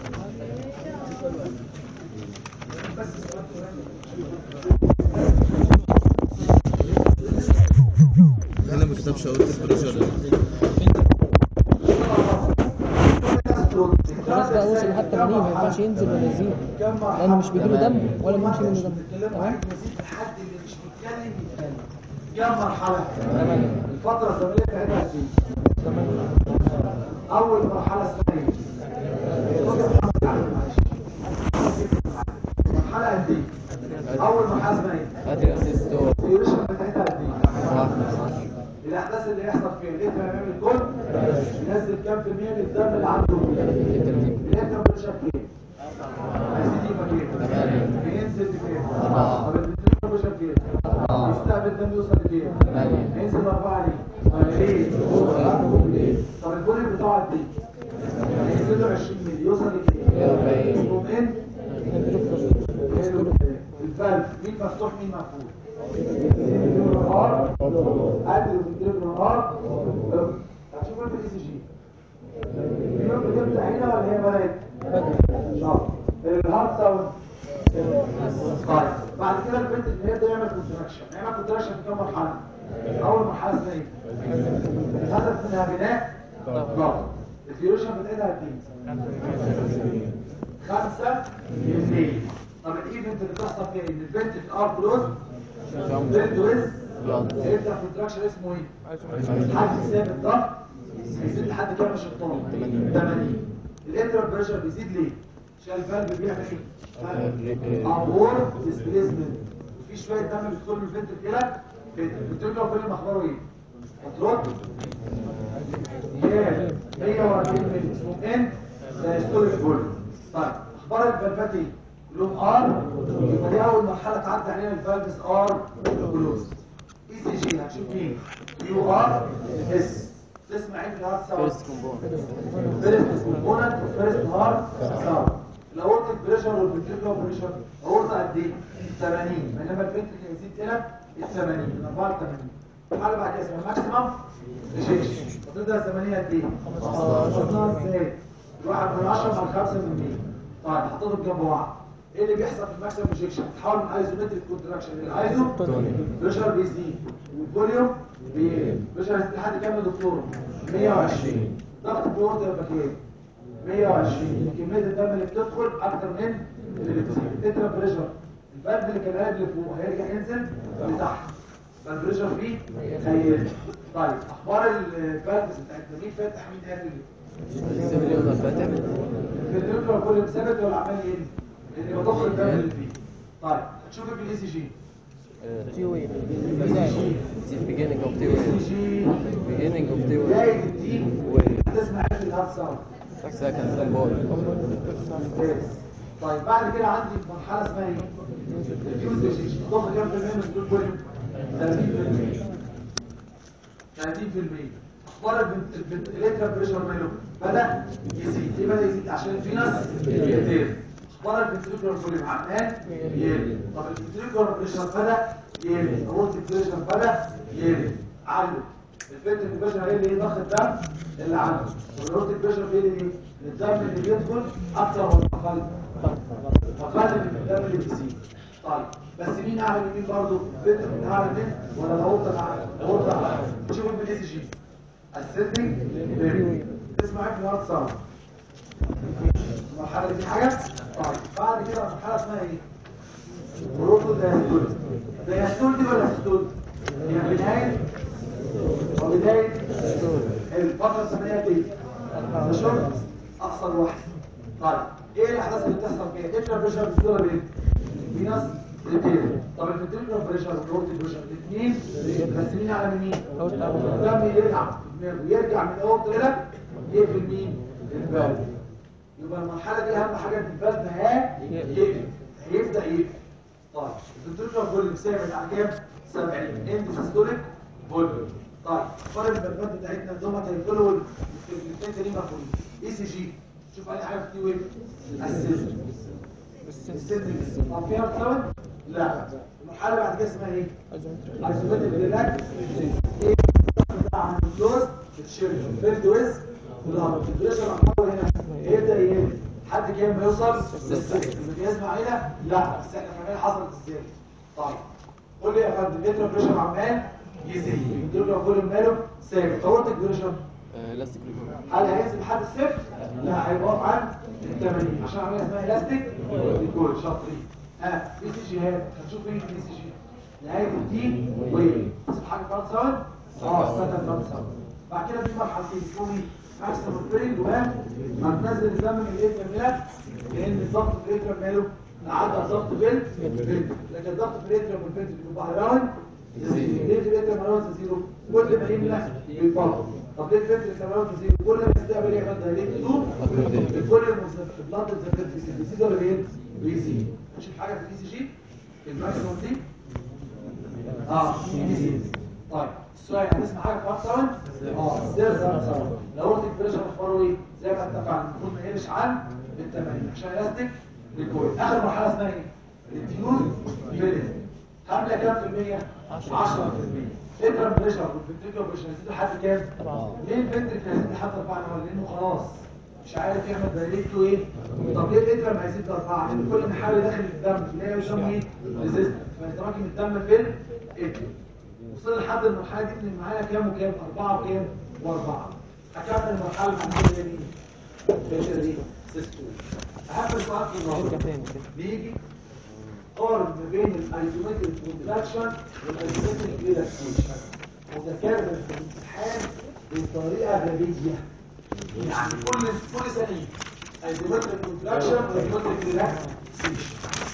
A: بس السؤال
D: هنا ما كتبش اقول البريشر
C: خلاص بقى وصل لحد 80 ما ينفعش ينزل ولا يزيد لأنه مش بيجيله دم ولا بيمشي منه دم تمام
A: الحد اللي مش بيتكلم يتكلم كام مرحلة؟ الفترة الزمنية بتاعتها قد ايه؟ أول مرحلة اسمها ايه؟ مرحلة قد ايه؟ أول مرحلة اسمها ايه؟
B: ادي اسيستو
A: الديوريشن بتاعتها قد ايه؟ الأحداث اللي هيحصل فيها الإثم هيعمل الكل ينزل كام في المية من الدم اللي عنده؟ الإثم بريشر كام؟ هيزيد يبقى كام؟ بينزل لكام؟ طب البنتين بريشر كام؟ يستقبل الدم يوصل لكام؟ هينزل أربعة ليه؟ ليه؟ طب الفوليوم بتاعه قد ايه؟ هينزل له 20 مللي يوصل لكام؟ يومين الفالف مين مفتوح مين مقفول؟ نهار قادر وبنتين نهار هتشوفوا في الاي سي جي اليوم بتبدا هنا ولا هي بدات؟ شاطر الهارت ساوند طيب بعد كده البنت اللي هي يعمل كونتراكشن يعمل كونتراكشن في كام مرحله؟ اول مرحله اسمها ايه؟ الهدف منها بناء ضغط الديوريشن بتاعتها قد ايه؟ خمسة اثنين طب الايفنت اللي بتحصل فيها ان البنت في ار كلوز بنت ويز هيبدا كونتراكشن اسمه ايه؟ حد ثابت ضغط هيزيد لحد كام يا شطان؟ 80 الانترال بريشر بيزيد ليه؟ عشان الفالف بيعمل ايه؟ ابور ديسبليسمنت في شويه دم بيدخل من الفنتر كده الفنتر فيلم اخباره ايه؟ هترد ياه 140 مللي اسمه ان دايستوليك فوليوم طيب اخبار الفالفات ايه؟ لهم ار يبقى دي اول مرحله تعدي عليها الفالفس ار كلوز اي سي جي هتشوف مين؟ يو ار اس تسمع ايه في الهارت ساوند؟
B: فيرست كومبون
A: فيرست كومبوننت فيرست هارت ساوند الاورتيك بريشر والفنتريكولار بريشر اورتا قد ايه 80 بينما الفنتريكل يزيد الى ال 80 من 4 ل 80 الحاله بعد كده اسمها ماكسيمم ريجيكشن هتبدا 80 قد ايه 15 ازاي الواحد من 10 من 5 من 100 طيب حطيتهم جنب بعض ايه اللي بيحصل في الماكسيمم ريجيكشن تحول من ايزومتريك كونتراكشن للايزو بريشر بيزيد والفوليوم بريشر هيزيد لحد كام يا دكتور 120 ضغط البورد يبقى كام 120 كميه الدم اللي بتدخل اكتر من اللي بتزيد التترا بريشر الفالف اللي كان قاعد لفوق هيرجع ينزل لتحت فالبريشر فيه هيقل طيب اخبار الفالفز بتاعتنا مين فاتح مين قافل
B: السيفل يقدر فاتح
A: الفنتريكولار كل ثابت ولا عمال يقل اللي بضخ الدم اللي فيه طيب هتشوف في الاي سي جي
C: تي وي
B: beginning of the
A: الاي
B: way
A: سي جي
B: beginning of the way
A: بدايه الدي
B: way
A: هتسمع ايه في الهارت ساوند
B: second symbol
A: ممتاز. طيب بعد كده عندي مرحله اسمها ايه الفيوز ريجيشن ضخ كام في المية من دول فوليوم 30% 30% اخبار الفنتريكولار بريشر ماله بدا يزيد ليه بدا يزيد عشان في ناس كتير اخبار الفنتريكولار فوليوم عمال يقل طب الفنتريكولار بريشر بدا يقل الروتيك بريشر بدا يقل عنده الفنتريكولار بريشر هي اللي ضغط الدم اللي عنده والروتيك بريشر هي اللي ايه الدم اللي بيدخل اكتر ولا اقل اقل من الدم اللي بيزيد طيب بس مين اعلى من مين برضه الفنتر من اعلى من ولا الاورطه اعلى الاورطه اعلى شوفوا بالاي سي جي السيتنج اسمع في الهارت ساوند المرحله دي حاجه طيب بعد كده مرحله اسمها ايه بروتو دايستول دايستول دي ولا ستول هي بدايه وبدايه الفتره الزمنيه دي الشرط اقصر واحد طيب ايه الاحداث اللي بتحصل فيها ايه البريشر بتدور بين فينس الاثنين طب الفنتريكولار بريشر والروتي بريشر الاثنين بس مين اعلى من مين الدم يرجع ويرجع من الاورط الى يقفل مين الفالف يبقى المرحله دي اهم حاجه في الفالف ها يقفل هيبدا يقفل طيب الفنتريكولار فوليوم ثابت على كام 70 اند سيستوليك فوليوم طيب فرق البلبات بتاعتنا دوما هيفضلوا الاثنين تانيين مفهومين اي سي جي شوف اي حاجه في تي ويف السيستم السيستم طب فيها ساوند لا المرحله بعد كده اسمها ايه ايزومتريك ريلاكس ايه بتاع الكلوز بتشيل فيلد ويز والهارت البريشر محول هنا هيبدا يقل لحد كام ما يوصل للسيستم المقياس معانا لا بس احنا فاهمين حصلت ازاي طيب قول لي يا فندم الليتر بريشر عمال يزيد الدكتور كل ماله ثابت اورتك بريشر
B: لاستيك
A: هل هينزل لحد الصفر؟ لا هيقف عن ال 80 عشان عمليه اسمها الاستيك ريكول شاطرين ها بي سي جي هات هنشوف ايه البي سي جي نهايه الدي وايه تسيب حاجه فرد ساوند اه استنى فرد ساوند بعد كده في مرحلتين اسمهم ماكسيمم برينج وهتنزل الدم من الايه تعملها لان الضغط في الاتريم ماله عدى الضغط في الفلتر لكن الضغط في الاتريم والفلتر بيبقى هيراون ليه في الاتريم هيراون زيرو كل ما يملى بيفضل طب ليه الفلتر هيراون زيرو كل ما يستقبل ايه غدا ليه تدوب كل البلاد الزفير بيزيد ولا بيزيد بيزيد نشوف حاجه في الاي سي جي الماكسيمم دي اه بيزيد طيب السؤال هنسمع حاجه في وقت ساوند اه ازاي الزمن ساوند لو قلت البريشر اخباره ايه زي ما اتفقنا المفروض ما يقلش عن ال 80 عشان الاستيك ريكويل اخر مرحله اسمها ايه الديوز فيلم عامله كام في المية 10% الانترا بريشر والفنتريكولار بريشر يزيدوا لحد كام ليه الفنتريكولار يزيد لحد 4 نوال لانه خلاص مش عارف يعمل دايركتو ايه طب ليه الانترا ما يزيد لاربعه لان كل ما يحاول يدخل الدم تلاقيه يسمى ايه ريزيست فيتراكم الدم في الاتر وصل لحد المرحله دي اللي معايا كام وكام اربعه وكام واربعه هكمل المرحله اللي دي الفكره دي سيستول اهم سؤال في النهارده بيجي قارن ما بين الايزومتريك كونتراكشن والايزومتريك ريلاكسيشن وذكرنا في الامتحان بطريقه غبيه يعني كل كل ثانيه ايزومتريك كونتراكشن وايزومتريك ريلاكسيشن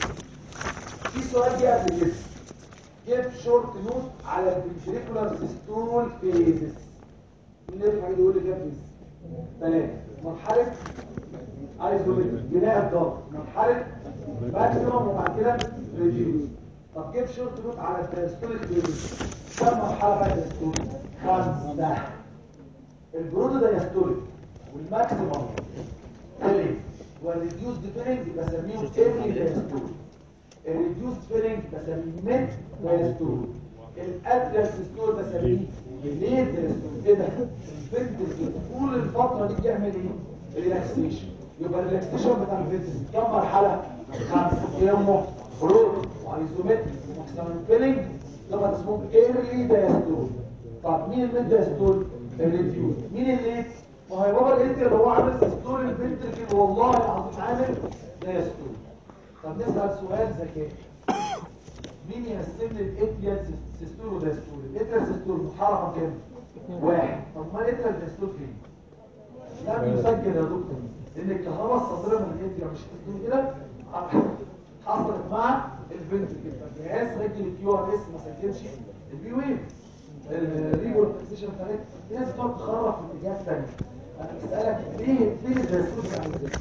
A: في سؤال جه قبل كده جيب شورت نوت على الفنتريكولار سيستول فيزز مين اللي يفهم يقول لي كام فيز ثلاثه مرحله ايزومتريك بناء الضغط مرحله ماكسيمم وبعد كده ريديوس طب جيب شورت نوت على الدايستوليك فيزز كم مرحله بقى الدايستوليك خمسه البرودو دايستوليك والماكسيمم فيلينج والريديوس فيلينج بسميهم ايرلي دايستوليك الريديوس فيلينج بسميه ميد دايستول الادرس ستور بسميه ليه دايستول كده الفنتل طول الفتره دي بيعمل ايه ريلاكسيشن يبقى الريلاكسيشن بتاع الفنتل كم مرحله خمسه يوم خروج وايزومتريك وماكسيمم فيلينج طبعا اسمهم ايرلي دايستول طب مين الميد دايستول الريديوس مين الليت ما هو بابا الليت اللي هو عامل ستور الفنتل كده والله العظيم عامل دايستول طب نسأل سؤال ذكاء مين يقسم لي الاتريال سيستول ودايستول الاتريال سيستول محرقه كام واحد طب ما الاتريال دايستول فين لم يسجل يا دكتور لان الكهرباء الصادره من الاتريال مش سيستول كده حصلت مع الفنتركل فالجهاز سجل الكيو ار اس ما سجلش البي ويف الريجول فيكسيشن بتاعتها في ناس بتقعد تخرف في اتجاه ثاني انا بسالك ليه ليه الدايستول بيعمل كده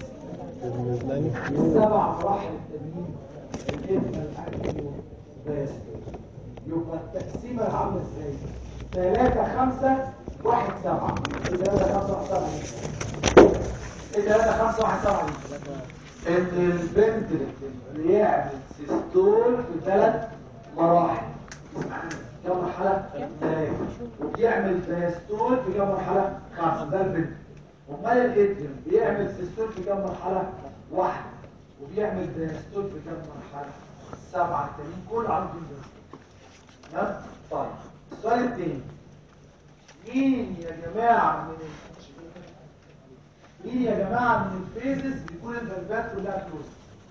A: سبع مراحل التمرين الجبنة الأكل بس يبقى التقسيمة عاملة ازاي؟ ثلاثة خمسة واحد سبعة ايه ثلاثة خمسة واحد سبعة ايه ثلاثة خمسة واحد سبعة ان البنت بيعمل سيستول في ثلاث مراحل كم مرحلة؟ ثلاثة وبيعمل دايستول في كم مرحلة؟ خمسة ده البنت امال الاتريوم بيعمل سيستول في كم مرحلة؟ واحدة وبيعمل دايستول في كم مرحلة؟ سبعة التانيين كل عام تمام؟ طيب السؤال التاني مين يا جماعة من ال- مين يا جماعة من الفيزز بيكون الفالفات كلها كلوز؟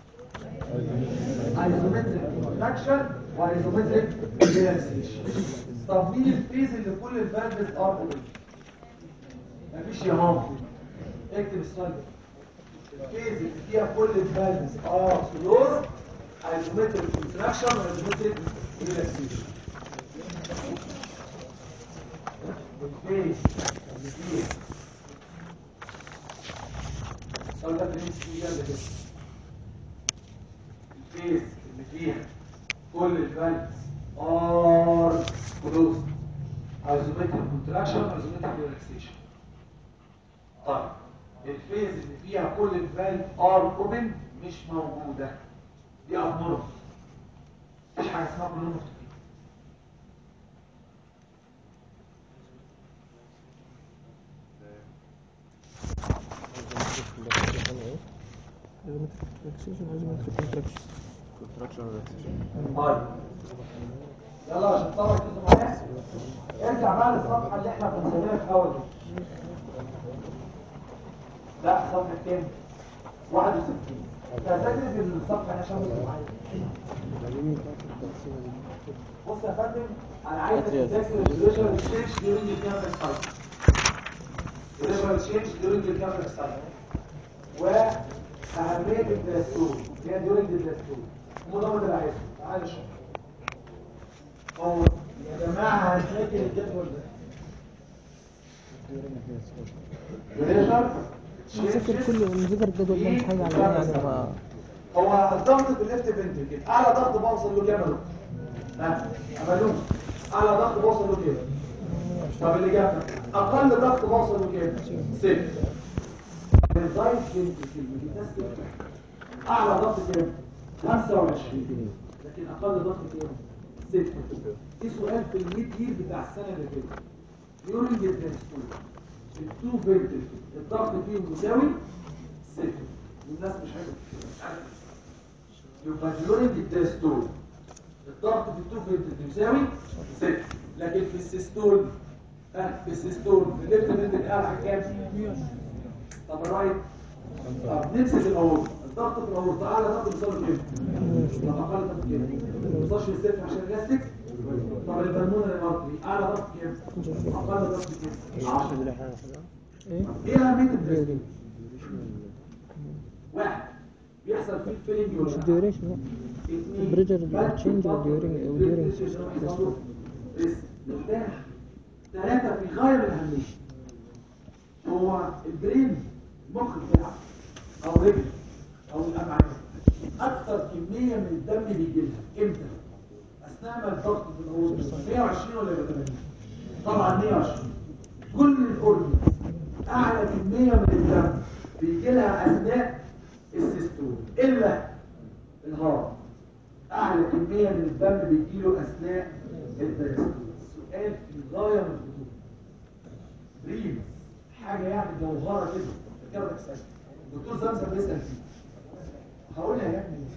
A: ايزومتريك كونتراكشن وايزومتريك ريلاكسيشن طب مين الفيز اللي كل الفالفز ار اوبن مفيش يا ماما اكتب السؤال ده الفيز اللي فيها كل الفالفز ار كلوز ايزومتريك كونتراكشن وايزومتريك ريلاكسيشن الفيز اللي فيها السؤال ده بنمشي فيه جنب كده الفيس اللي فيها كل الفالفز ار كلوز ايزومتريك كونتراكشن ايزومتريك ريلاكسيشن طيب الفيز اللي فيها كل الفالف ار اوبن مش موجوده دي امور مفيش حاجه اسمها كلهم مفتوحين طيب يلا عشان تطلع كده معايا ارجع بقى للصفحه اللي احنا كنا سايبينها في الاول دي لا صفحه كام 61 تذاكر الصفحه دي عشان تبقى معايا بص يا فندم انا عايزك تذاكر الريجر تشينج ديورنج الكاميرا سايكل الريجر تشينج ديورنج الكاميرا سايكل واهميه البلاستون اللي هي ديورنج البلاستون هو ده اللي عايزه تعالى نشوف هو يا جماعه هنذاكر الجدول ده الريجر
C: نذاكر كل نذاكر الجدول ده مش حاجة على يعني ما
A: هو الضغط بالليفت فنتريكل اعلى ضغط بوصل له كام يا دكتور؟ ها امالوم اعلى ضغط بوصل له كام طب اللي جنبك اقل ضغط بوصل له كام صفر الزايد فنتريكل بيتست اعلى ضغط كام 25 لكن اقل ضغط كام صفر في سؤال في الميد يير بتاع السنه اللي فاتت يورنج التنسول التو فنتريكل الضغط فيهم مساوي صفر والناس مش عارفه يبقى ديورنج التستول الضغط في التو فنتريكل يساوي صفر لكن في السيستول ها في السيستول في الليفت فنتريكل اعلى كام طب الرايت طب نمسك الاورطه الضغط في الاورطه اعلى ضغط بيوصل كام طب اقل ضغط كام ما بيوصلش للصفر عشان الجاستيك طب البلمونري ارتري اعلى ضغط كام اقل ضغط كام 10
C: ايه
A: ايه اهميه البريد واحد بيحصل فيه فيلينج ولا لا؟
C: الديوريشن البريجر تشينج والديورينج والديورينج
A: ثلاثة في غاية من الأهمية هو البرين المخ بتاعك أو رجل أو الأمعاء أكثر كمية من الدم بيجي لها إمتى؟ أثناء ما الضغط في الأوضة 120 ولا 80 طبعا 120 كل الأورجن أعلى كمية من الدم بيجي لها أثناء السيستول إلا الهارت أعلى كمية من الدم بيجيله أثناء الدايستول سؤال في غاية من الخطورة ريم حاجة يعني جوهرة كده كده تكسب الدكتور زمزم بيسأل فيه هقولها يا ابني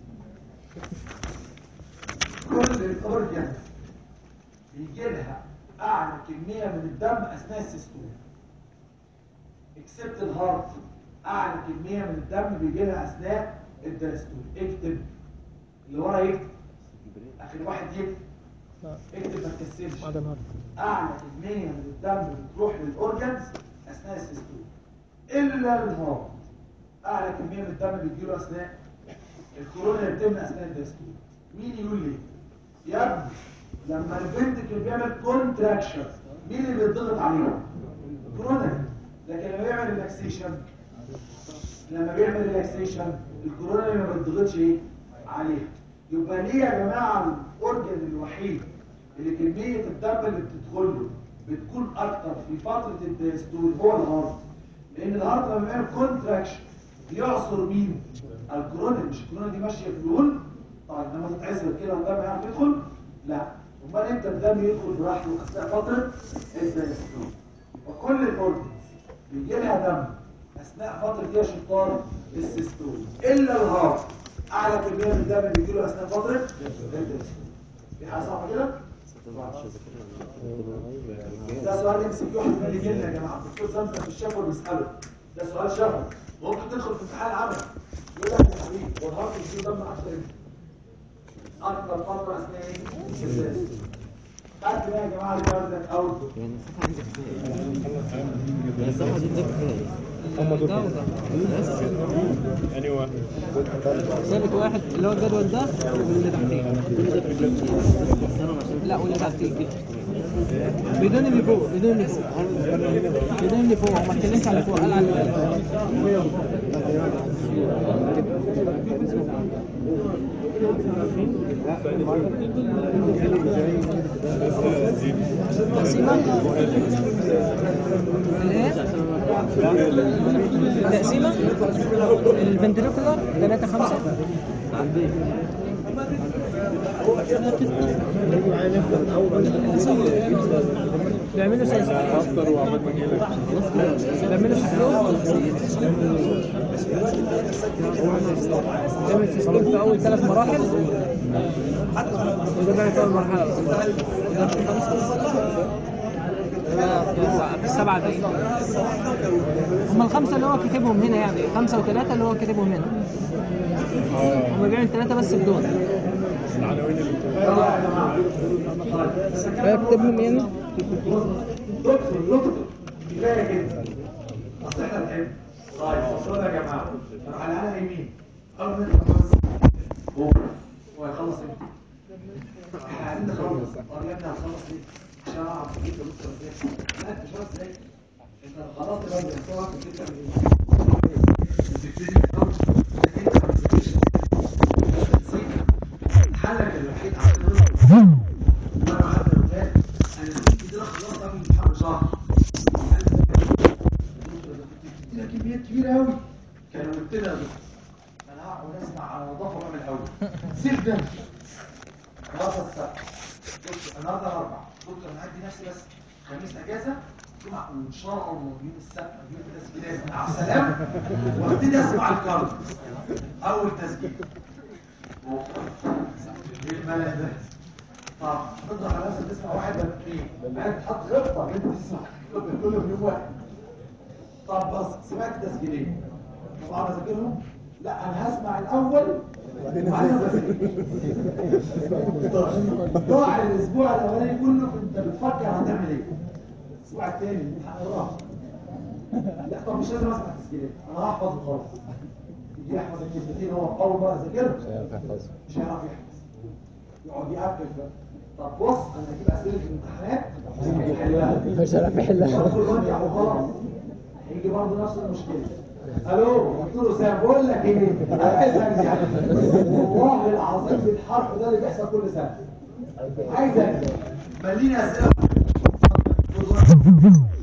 A: كل الأورجن بيجي لها أعلى كمية من الدم أثناء السيستول اكسبت الهارت أعلى كمية من الدم بيجي لها أثناء الدايستول اكتب اللي ورا يكتب اخر واحد يكتب
C: لا
A: اكتب ما تكسلش
C: بعد النهارده
A: اعلى كميه من الدم بتروح للاورجنز اثناء السيستول الا الهارت اعلى كميه من الدم بتجيله اثناء الكورونا اللي بتمنع اثناء الدايستول مين يقول لي يا ابني لما الفنتكل بيعمل كونتراكشن مين اللي بيضغط عليه الكورونا لكن لما بيعمل ريلاكسيشن لما بيعمل ريلاكسيشن الكورونا ما بتضغطش ايه عليه يبقى ليه يا جماعه الاورجن الوحيد اللي كميه الدم اللي بتدخل له بتكون اكتر في فتره الدايستول هو الهارت لان الهارت لما بيعمل كونتراكشن بيعصر مين الكورونا مش الكورونا دي ماشيه في الول طيب لما تتعصر كده الدم هيعرف يدخل لا امال امتى الدم يدخل براحته اثناء فتره الدايستول وكل الاورجنز بيجي لها دم اثناء فتره ايه يا شطار السيستول الا الهارت اعلى كميه من الدم بيجي له اثناء فتره الدايستول في حاجه صح كده ده سؤال ام سي كيو احنا اللي جينا يا جماعه الدكتور زمزم في الشفوي بيساله ده سؤال شفوي ممكن تدخل في امتحان عمل يقول لك يا حبيبي هو الهارت بيجي دم اكتر امتى؟ اكتر فتره اثناء ايه؟ الدايستول خدت بقى يا جماعه الكاردياك اوت
B: يعني الصفحة دي عندك فيها ايه؟ يعني الصفحة دي عندك فيها ايه؟
C: ده وده
B: بس
D: انهي واحد
C: ثابت واحد اللي هو الجدول ده واللي تحتيه
B: كل ده في الجيم بستخسرهم عشان
C: لا واللي تحتيه كده بدون اللي فوق بدون اللي فوق بدون اللي فوق هو ما اتكلمش على اللي فوق قال على اللي تحت. تقسيمة الايه؟ التقسيمة الفنتريكولار 3 5 بيعملوا سيستم بيعملوا سيستم بيعمل سيستم في اول ثلاث مراحل وده بيعمل في اول مرحله بس وده في في السبعه دي هم الخمسه اللي هو كاتبهم هنا يعني خمسه وثلاثه اللي هو كاتبهم هنا هم بيعمل ثلاثه بس بدون اكتبهم يعني
A: دكتور دكتور كفايه جدا اصل احنا بنحب طيب بصوا يا جماعه نروح على انا يمين اول ما نخلص هو هو هيخلص امتى؟ احنا عايزين نخلص طب يا ابني هنخلص ليه؟ عشان اعرف اجيب دكتور ازاي لا انت مش عارف ازاي انت لو خلصت بدري هتقعد تجيب تعمل ايه؟ تبتدي من الاول لكن انت ما تذاكرش حلك الوحيد عشان مرة واحدة الولاد أنا كنت كده خلاص قبل الامتحان بشهر كده كميات كبيرة أوي كانوا قلت لنا أنا هقعد أسمع نظافة بقى من الأول سيب ده خلاص السبت بص النهارده الأربع بكرة أنا هدي نفسي بس خميس أجازة جمعة وإن شاء الله يوم السبت يوم التسجيلات مع السلامة وابتدي أسمع الكارد أول تسجيل ايه الملل ده؟ طب تضغط على نفسك تسمع واحد ولا اثنين بعدين تحط خطه ان انت تسمع كله في يوم واحد طب بص سمعت تسجيلين طبعا اذاكرهم لا انا هسمع الاول وبعدين أذاكر. ضاع الاسبوع الاولاني كله في انت بتفكر هتعمل ايه الاسبوع الثاني امتحان الراحه لا طب مش لازم اسمع تسجيلات انا هحفظ وخلاص يجي يحفظ الكلمتين هو اول مره ذاكرهم مش هيعرف يحفظ يقعد يقفل بقى طب بص انا هجيب اسئله الامتحانات يحلها
C: مش عارف يحلها
A: طب كل مرجع وخلاص هيجي برضه نفس المشكله الو دكتور اسامه بقول لك ايه انا عايز ارجع والله العظيم بالحرف ده اللي بيحصل كل سنه عايز ارجع مليني اسئله